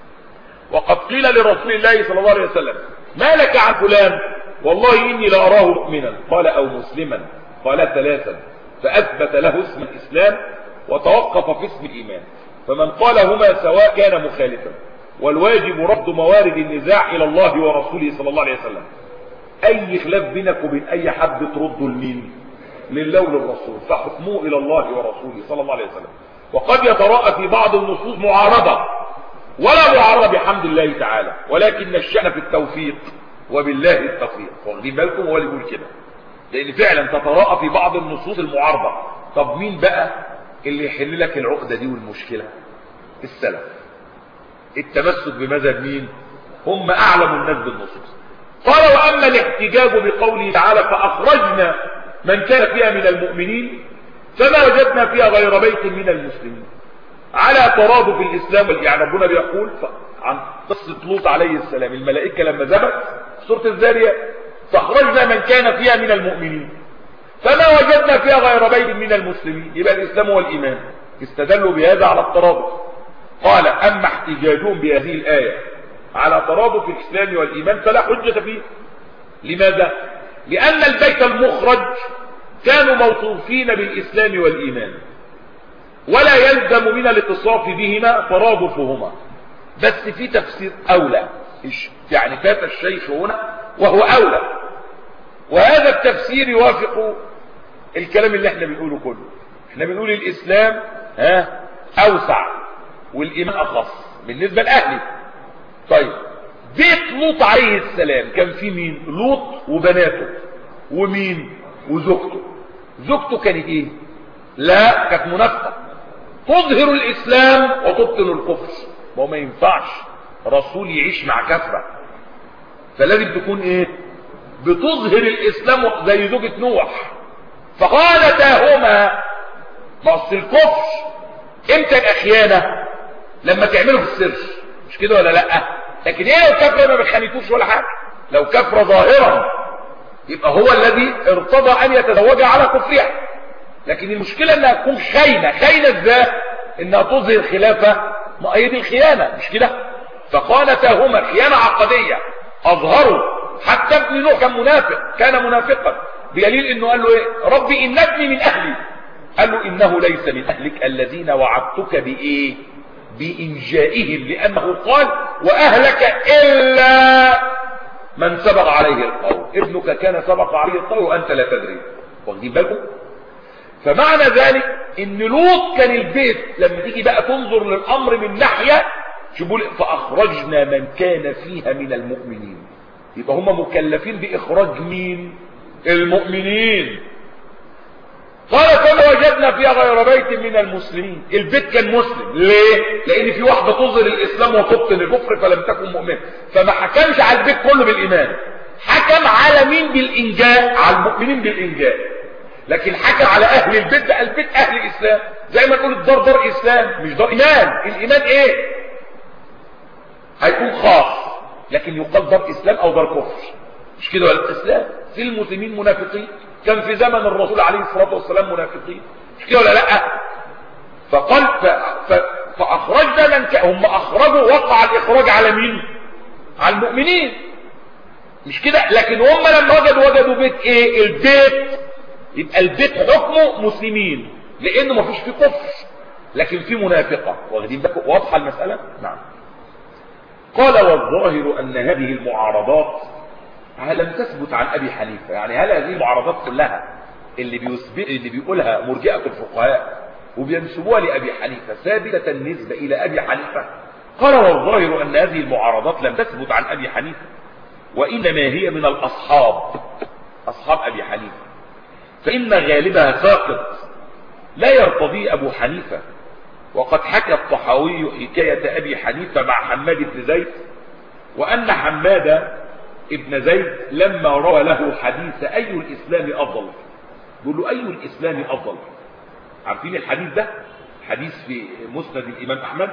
وقد قيل لرسول الله صلى الله عليه وسلم ما لك عن فلان والله إني لأراه مؤمنا قال أو مسلما قال ثلاثا فأثبت له اسم الإسلام وتوقف في اسم الإيمان فمن قالهما سواء كان مخالفا والواجب رد موارد النزاع إلى الله ورسوله صلى الله عليه وسلم أي خلاف بينك وبين أي حد ترده لمين لله وللرسول فحكمه إلى الله ورسوله صلى الله عليه وسلم وقد يتراءى في بعض النصوص معارضة ولا معارضة بحمد الله تعالى ولكن الشأن في التوفيق وبالله التوفيق واخدين بالكم هو اللي يقول كده لأن فعلا تتراءى في بعض النصوص المعارضة طب مين بقى اللي يحل لك العقدة دي والمشكلة السلف التمسك بمذهب مين هم أعلم الناس بالنصوص قال وأما الاحتجاج بقوله تعالى فأخرجنا من كان فيها من المؤمنين فما وجدنا فيها غير بيت من المسلمين على ترادف الإسلام يعني ربنا بيقول عن قصة لوط عليه السلام الملائكة لما ذبت سورة الزارية فأخرجنا من كان فيها من المؤمنين فما وجدنا فيها غير بيت من المسلمين يبقى الإسلام هو الإيمان استدلوا بهذا على الترادف قال أما احتجاجهم بهذه الآية على ترادف الإسلام والإيمان فلا حجة فيه لماذا؟ لأن البيت المخرج كانوا موصوفين بالإسلام والإيمان ولا يلزم من الاتصاف بهما ترادفهما بس في تفسير أولى يعني فات الشيخ هنا وهو أولى وهذا التفسير يوافق الكلام اللي احنا بنقوله كله احنا بنقول الإسلام ها أوسع والإيمان أخص بالنسبة لأهلي طيب بيت لوط عليه السلام كان فيه مين لوط وبناته ومين وزوجته زوجته كانت ايه لا كانت منافقه تظهر الاسلام وتبطل الكفر ما هو ما ينفعش رسول يعيش مع كفره فلازم تكون ايه بتظهر الاسلام زي زوجة نوح فقالتاهما بص الكفر امتى يبقى خيانه لما تعمله في السر مش كده ولا لا لكن ايه لو كفره ما بتخانيتوش ولا حاجه لو كفره ظاهرا يبقى هو الذي ارتضى ان يتزوجها على كفرها لكن المشكله انها تكون خاينه خاينه ازاي انها تظهر خلافه ما هي دي الخيانه مش كده فقالتاهما خيانه عقديه اظهروا حتى ابن نوح كان منافق كان منافقا بدليل انه قال له ايه ربي ان ابني من اهلي قال له انه ليس من اهلك الذين وعدتك بايه بإنجائهم لأنه قال وأهلك إلا من سبق عليه القول ابنك كان سبق عليه القول وأنت لا تدري واخدين بالكم فمعنى ذلك ان لوط كان البيت لما تيجي بقى تنظر للأمر من ناحية شبول فأخرجنا من كان فيها من المؤمنين يبقى هم مكلفين بإخراج مين المؤمنين قال فما وجدنا فيها غير بيت من المسلمين البيت كان مسلم ليه لان في واحدة تظهر الاسلام وتبطن الكفر فلم تكن مؤمنة فما حكمش على البيت كله بالايمان حكم على مين بالانجاء على المؤمنين بالانجاء لكن حكم على اهل البيت ده البيت اهل الاسلام زي ما نقول الدار دار اسلام مش دار ايمان الايمان ايه هيكون خاص لكن يقال دار اسلام او دار كفر مش كده ولا الاسلام في المسلمين منافقين كان في زمن الرسول عليه الصلاة والسلام منافقين مش كده ولا لا فقال ف... ف... فاخرجنا من ك... هم اخرجوا وقع الاخراج على مين على المؤمنين مش كده لكن هم لما وجدوا وجدوا بيت ايه البيت يبقى البيت حكمه مسلمين لانه ما فيش فيه كفر لكن فيه منافقة واخدين بالكم واضحه المسألة نعم قال والظاهر ان هذه المعارضات لم تثبت عن ابي حنيفة يعني هل هذه المعارضات كلها اللي بيثبت اللي بيقولها مرجئة الفقهاء وبينسبوها لابي حنيفة ثابتة النسبة الى ابي حنيفة قال والظاهر ان هذه المعارضات لم تثبت عن ابي حنيفة وانما هي من الاصحاب اصحاب ابي حنيفة فان غالبها ساقط لا يرتضي ابو حنيفة وقد حكى الطحاوي حكاية ابي حنيفة مع حماد بن زيد وان حماد ابن زيد لما روى له حديث اي الاسلام افضل يقول له اي الاسلام افضل عارفين الحديث ده حديث في مسند الامام احمد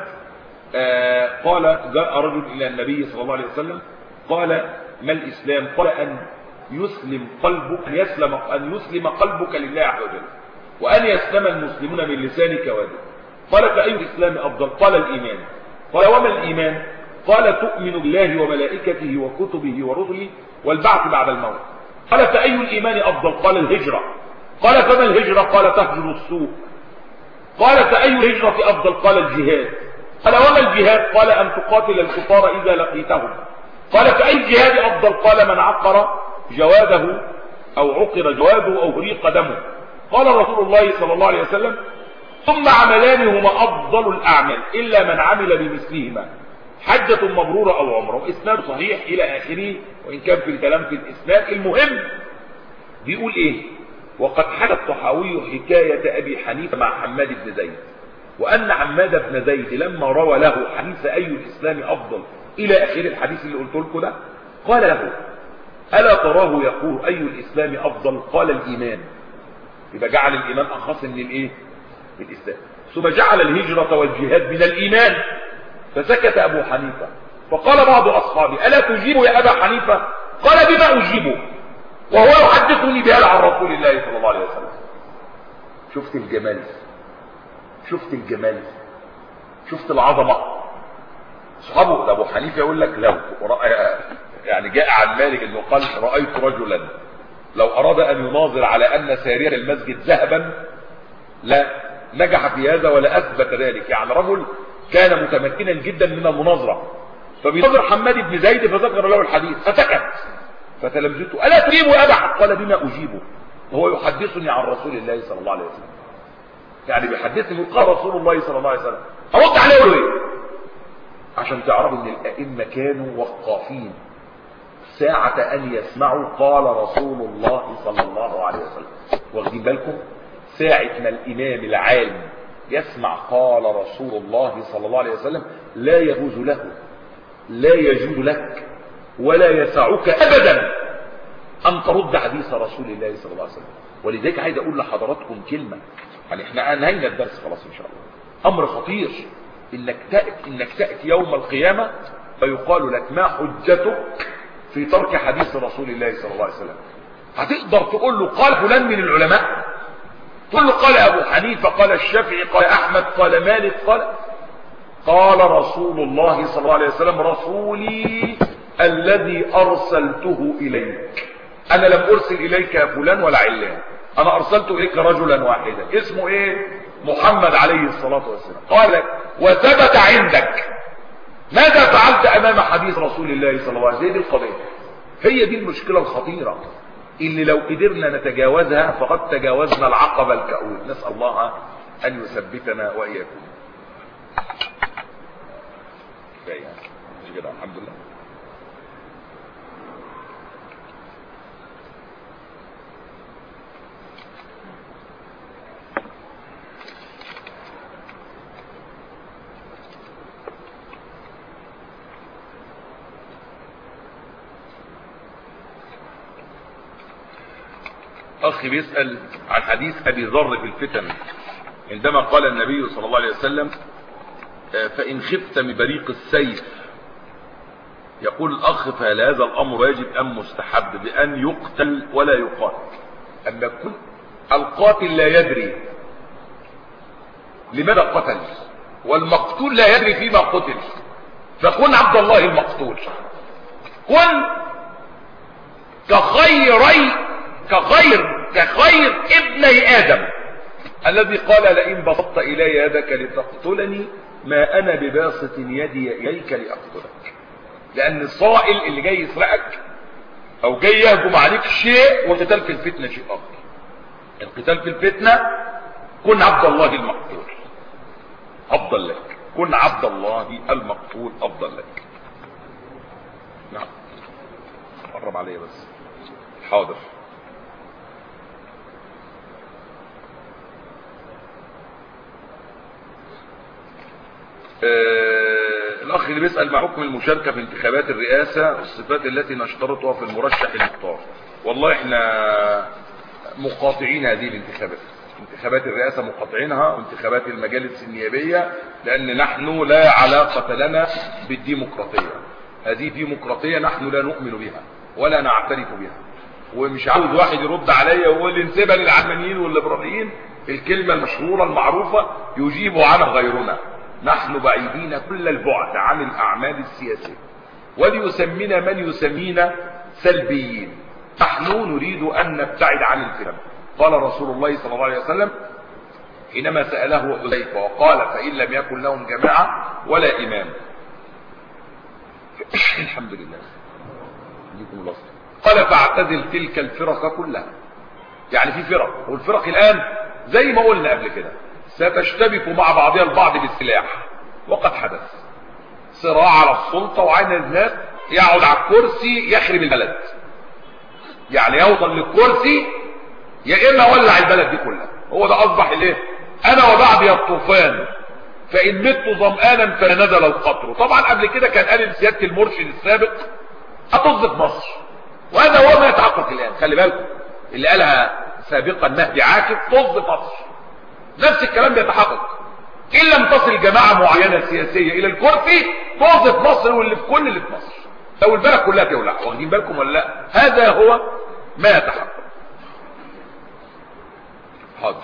آه قال جاء رجل الى النبي صلى الله عليه وسلم قال ما الاسلام قال ان يسلم قلبك ان يسلم ان يسلم قلبك لله عز وجل وان يسلم المسلمون من لسانك ويدك قال فاي الاسلام افضل قال الايمان قال وما الايمان قال تؤمن بالله وملائكته وكتبه ورسله والبعث بعد الموت قال فأي الإيمان أفضل قال الهجرة قال فما الهجرة قال تهجر السوء قال فأي الهجرة أفضل قال الجهاد قال وما الجهاد قال أن تقاتل الكفار إذا لقيتهم قال فأي الجهاد أفضل قال من عقر جواده أو عقر جواده أو هريق دمه قال رسول الله صلى الله عليه وسلم ثم عملان هما أفضل الأعمال إلا من عمل بمثلهما حجة مبرورة او عمره اسناد صحيح الى اخره وان كان في الكلام في الاسناد المهم بيقول ايه وقد حكى الطحاوي حكاية ابي حنيفة مع حماد بن زيد وان حماد بن زيد لما روى له حديث اي الاسلام افضل الى اخر الحديث اللي قلت لكم ده قال له الا تراه يقول اي الاسلام افضل قال الايمان يبقى جعل الايمان اخص من الايه من الاسلام ثم جعل الهجرة والجهاد من الايمان فسكت أبو حنيفة فقال بعض أصحابي ألا تجيب يا أبا حنيفة قال بما أجيبه وهو يحدثني بهذا عن رسول الله صلى الله عليه وسلم شفت الجمال شفت الجمال شفت العظمة صحابه ده أبو حنيفة يقول لك لو يعني جاء عن مالك انه قال رأيت رجلا لو أراد أن يناظر على أن سارية المسجد ذهبا لا نجح في هذا ولا أثبت ذلك يعني رجل كان متمكنا جدا من المناظرة فبينظر حماد بن زيد فذكر له الحديث فسكت فتلمذته ألا تجيبه يا أبا قال بما أجيبه وهو يحدثني عن رسول الله صلى الله عليه وسلم يعني بيحدثني قال رسول الله صلى الله عليه وسلم أرد عليه أقول ايه عشان تعرفوا ان الأئمة كانوا وقافين ساعة أن يسمعوا قال رسول الله صلى الله عليه وسلم واخدين بالكم ساعة ما الإمام العالم يسمع قال رسول الله صلى الله عليه وسلم لا يجوز له لا يجوز لك ولا يسعك أبدا أن ترد حديث رسول الله صلى الله عليه وسلم ولذلك عايز أقول لحضراتكم كلمة يعني احنا أنهينا الدرس خلاص إن شاء الله أمر خطير إنك تأتي, إنك تأتي يوم القيامة فيقال لك ما حجتك في ترك حديث رسول الله صلى الله عليه وسلم هتقدر تقول له قال فلان من العلماء تقول له قال ابو حنيفة قال الشافعي قال احمد قال مالك قال قال رسول الله صلى الله عليه وسلم رسولي الذي ارسلته اليك انا لم ارسل اليك يا فلان ولا علان انا ارسلت اليك رجلا واحدا اسمه ايه محمد عليه الصلاة والسلام قال وثبت عندك ماذا فعلت امام حديث رسول الله صلى الله عليه وسلم دي القضية هي دي المشكلة الخطيرة اللي لو قدرنا نتجاوزها فقد تجاوزنا العقبة الكؤول نسأل الله أن يثبتنا وإياكم مش كده الحمد لله الاخ بيسأل عن حديث ابي ذر في الفتن عندما قال النبي صلى الله عليه وسلم فان خفت من بريق السيف يقول الاخ فهل هذا الامر يجب ام مستحب بان يقتل ولا يقاتل اما كل القاتل لا يدري لماذا قتل والمقتول لا يدري فيما قتل فكن عبد الله المقتول كن كخيري كخير كخير ابني ادم الذي قال لئن بسطت الي يدك لتقتلني ما انا بباسط يدي اليك لاقتلك لان الصائل اللي جاي يسرقك او جاي يهجم عليك شيء والقتال في الفتنه شيء اخر القتال في الفتنه كن عبد الله المقتول افضل لك كن عبد الله المقتول افضل لك نعم قرب عليا بس حاضر آه الاخ اللي بيسأل ما حكم المشاركة في انتخابات الرئاسة والصفات التي نشترطها في المرشح المختار والله احنا مقاطعين هذه الانتخابات انتخابات الرئاسة مقاطعينها وانتخابات المجالس النيابية لان نحن لا علاقة لنا بالديمقراطية هذه ديمقراطية نحن لا نؤمن بها ولا نعترف بها ومش عاوز واحد يرد عليا ويقول لي نسيبها للعلمانيين والليبراليين الكلمة المشهورة المعروفة يجيب عنها غيرنا نحن بعيدين كل البعد عن الأعمال السياسية وليسمينا من يسمينا سلبيين نحن نريد أن نبتعد عن الفتن قال رسول الله صلى الله عليه وسلم حينما سأله حذيفة وقال فإن لم يكن لهم جماعة ولا إمام الحمد لله لكم الله قال فاعتزل تلك الفرق كلها يعني في فرق والفرق الآن زي ما قلنا قبل كده ستشتبك مع بعضها البعض بالسلاح وقد حدث صراع على السلطة وعين الناس يقعد على الكرسي يخرب البلد يعني يوصل للكرسي يا اما ولع البلد دي كلها هو ده اصبح الايه انا وبعدي الطوفان فان مت ظمآنا فنزل القطر طبعا قبل كده كان قال سياده المرشد السابق هتصدق مصر وهذا هو ما يتحقق الان خلي بالكم اللي قالها سابقا مهدي عاكف طز مصر نفس الكلام بيتحقق ان لم تصل جماعة معينة سياسية الى الكرسي طز في مصر واللي في كل اللي في مصر لو البلد كلها تولع واخدين بالكم ولا لا هذا هو ما يتحقق حاضر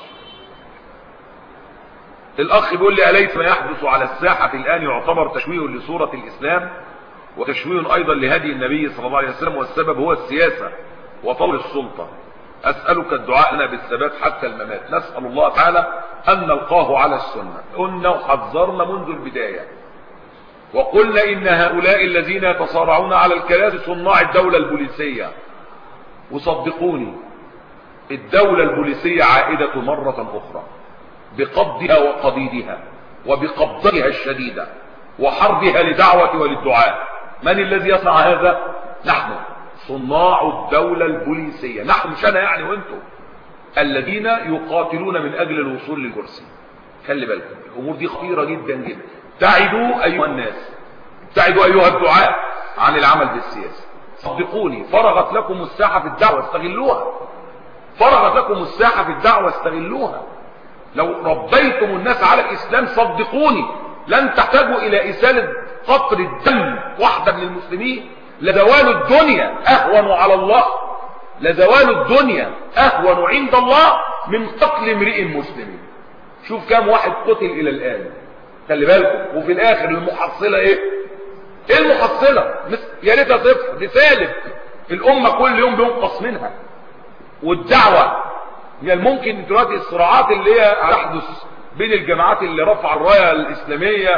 الاخ بيقول لي اليس ما يحدث على الساحة الان يعتبر تشويه لصورة الاسلام وتشويه ايضا لهدي النبي صلى الله عليه وسلم والسبب هو السياسة وطول السلطة اسألك الدعاء لنا بالثبات حتى الممات نسأل الله تعالى ان نلقاه على السنة قلنا وحذرنا منذ البداية وقلنا ان هؤلاء الذين يتصارعون على الكراسي صناع الدولة البوليسية وصدقوني الدولة البوليسية عائدة مرة اخرى بقبضها وقضيدها وبقبضتها الشديدة وحربها لدعوة وللدعاء من الذي يصنع هذا نحن صناع الدولة البوليسية نحن مش انا يعني وانتم الذين يقاتلون من اجل الوصول للكرسي خلي بالكم الامور دي خطيرة جدا جدا ابتعدوا ايها الناس ابتعدوا ايها الدعاء عن العمل بالسياسة صدقوني فرغت لكم الساحة في الدعوة استغلوها فرغت لكم الساحة في الدعوة استغلوها لو ربيتم الناس على الاسلام صدقوني لن تحتاجوا الى اسالة قطر الدم واحدة من المسلمين لزوال الدنيا اهون على الله لزوال الدنيا اهون عند الله من قتل امرئ مسلم شوف كام واحد قتل الى الان خلي بالكم وفي الاخر المحصلة ايه ايه المحصلة يا ريتها صفر دي سالب الامة كل يوم بينقص منها والدعوة من الممكن دلوقتي الصراعات اللي هي تحدث بين الجماعات اللي رفع الراية الإسلامية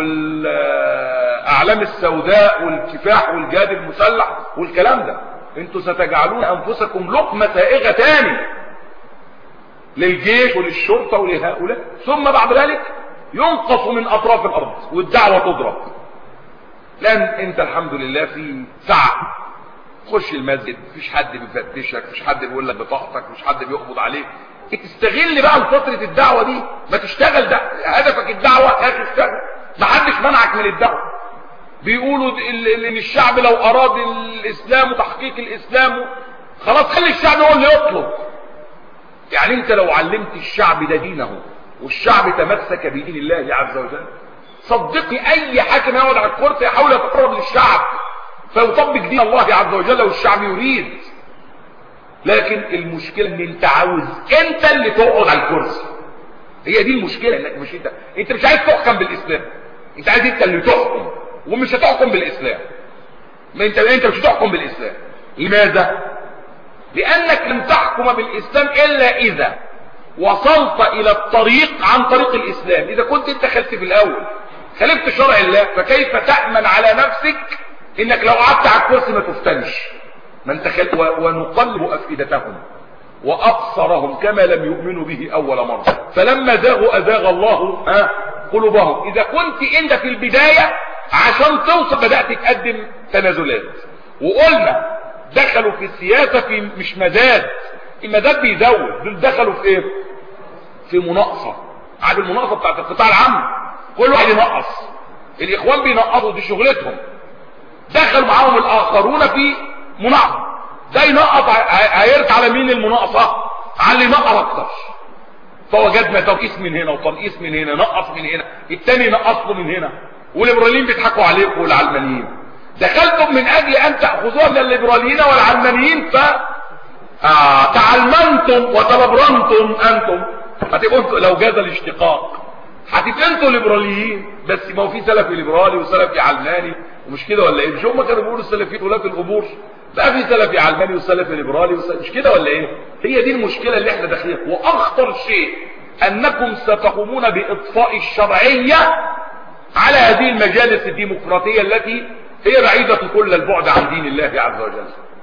والأعلام السوداء والكفاح والجهاد المسلح والكلام ده انتوا ستجعلون أنفسكم لقمة سائغة تاني للجيش وللشرطة ولهؤلاء ثم بعد ذلك ينقص من أطراف الأرض والدعوة تضرب لأن انت الحمد لله في سعة خش المسجد مفيش حد بيفتشك مفيش حد بيقول لك بطاقتك مفيش حد بيقبض عليك تستغل بقى فترة الدعوة دي ما تشتغل ده هدفك الدعوة يا تشتغل ما حدش منعك من الدعوة بيقولوا ان الشعب لو اراد الاسلام وتحقيق الاسلام خلاص خلي الشعب هو اللي يطلب يعني انت لو علمت الشعب ده دينه والشعب تمسك بدين الله عز وجل صدقي اي حاكم يقعد على الكرسي يحاول يتقرب للشعب فيطبق دين الله عز وجل والشعب يريد لكن المشكلة ان انت عاوز انت اللي تقعد على الكرسي هي دي المشكلة انك مش انت انت مش عايز تحكم بالاسلام انت عايز انت اللي تحكم ومش هتحكم بالاسلام ما انت انت مش هتحكم بالاسلام لماذا لانك لم تحكم بالاسلام الا اذا وصلت الى الطريق عن طريق الاسلام اذا كنت انت خلت في الاول خالفت شرع الله فكيف تأمن على نفسك انك لو قعدت على الكرسي ما تفتنش ما انت خل... و... ونقلب افئدتهم وابصرهم كما لم يؤمنوا به اول مرة فلما زاغوا ازاغ الله ها قلوبهم اذا كنت انت في البداية عشان توصل بدأت تقدم تنازلات وقلنا دخلوا في السياسة في مش مزاد المزاد بيزود دول دخلوا في ايه في مناقصة عاد المناقصة بتاعت القطاع العام كل واحد ينقص الاخوان بينقصوا دي شغلتهم دخل معاهم الاخرون في مناقصة ده ينقص هيرجع على مين المناقصة على اللي نقر اكتر فوجدنا تنقيص من هنا وتنقيص من هنا نقص من هنا التاني نقص له من هنا والليبراليين بيضحكوا عليكم والعلمانيين دخلتم من اجل ان تاخذوها من الليبراليين والعلمانيين ف آه تعلمنتم وتلبرنتم انتم هتبقوا انتوا لو جاز الاشتقاق هتبقى انتوا ليبراليين بس ما هو في سلفي ليبرالي وسلفي علماني ومش كده ولا ايه مش هم كانوا بيقولوا السلفيين ولا في القبور بقى في سلفي علماني وسلفي ليبرالي وسلفي مش كده ولا ايه هي دي المشكله اللي احنا داخلين واخطر شيء انكم ستقومون باطفاء الشرعيه على هذه المجالس الديمقراطيه التي هي بعيده كل البعد عن دين الله عز وجل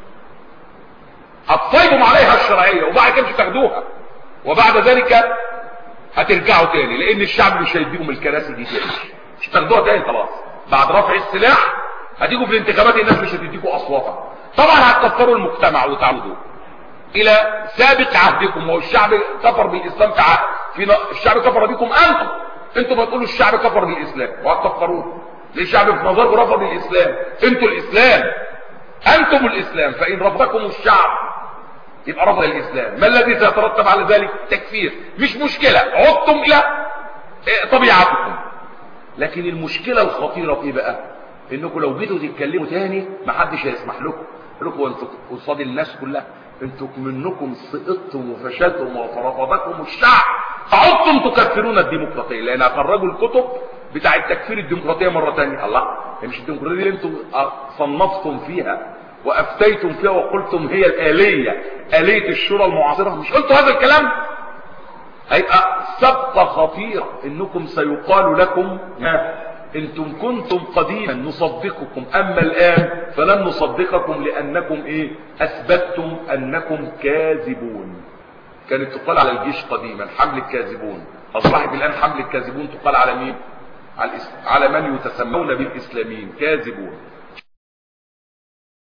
هتصيبوا عليها الشرعيه وبعد كده مش هتاخدوها وبعد ذلك هترجعوا تاني لان الشعب مش هيديهم الكراسي دي تاني مش هتاخدوها تاني خلاص بعد رفع السلاح هتيجوا في الانتخابات الناس مش هتديكوا اصواتها طبعا هتكفروا المجتمع وتعودوا الى سابق عهدكم والشعب كفر بالاسلام تعال في الشعب كفر بكم انتم انتم بتقولوا الشعب كفر بالاسلام وهتكفروه ليه الشعب في نظركم رفض الاسلام انتوا الاسلام انتم الاسلام فان رفضكم الشعب يبقى رفض الاسلام ما الذي سيترتب على ذلك تكفير مش مشكلة عدتم الى طبيعتكم لكن المشكلة الخطيرة في ايه بقى انكم لو جيتوا تتكلموا تاني محدش هيسمح لكم لكم انتوا قصاد الناس كلها انتوا منكم سقطتم وفشلتم ورفضكم الشعب عدتم تكفرون الديمقراطية لان هخرجوا الكتب بتاع التكفير الديمقراطية مرة تانية الله هي مش الديمقراطية اللي انتم صنفتم فيها وافتيتم فيها وقلتم هي الالية الية الشورى المعاصرة مش قلتوا هذا الكلام هيبقى سبقة خطيرة انكم سيقال لكم انتم كنتم قديما نصدقكم اما الان فلن نصدقكم لانكم ايه اثبتتم انكم كاذبون كانت تقال على الجيش قديما حمل الكاذبون اصبحت الان حمل الكاذبون تقال على مين على, الإس... على من يتسمون بالاسلاميين كاذبون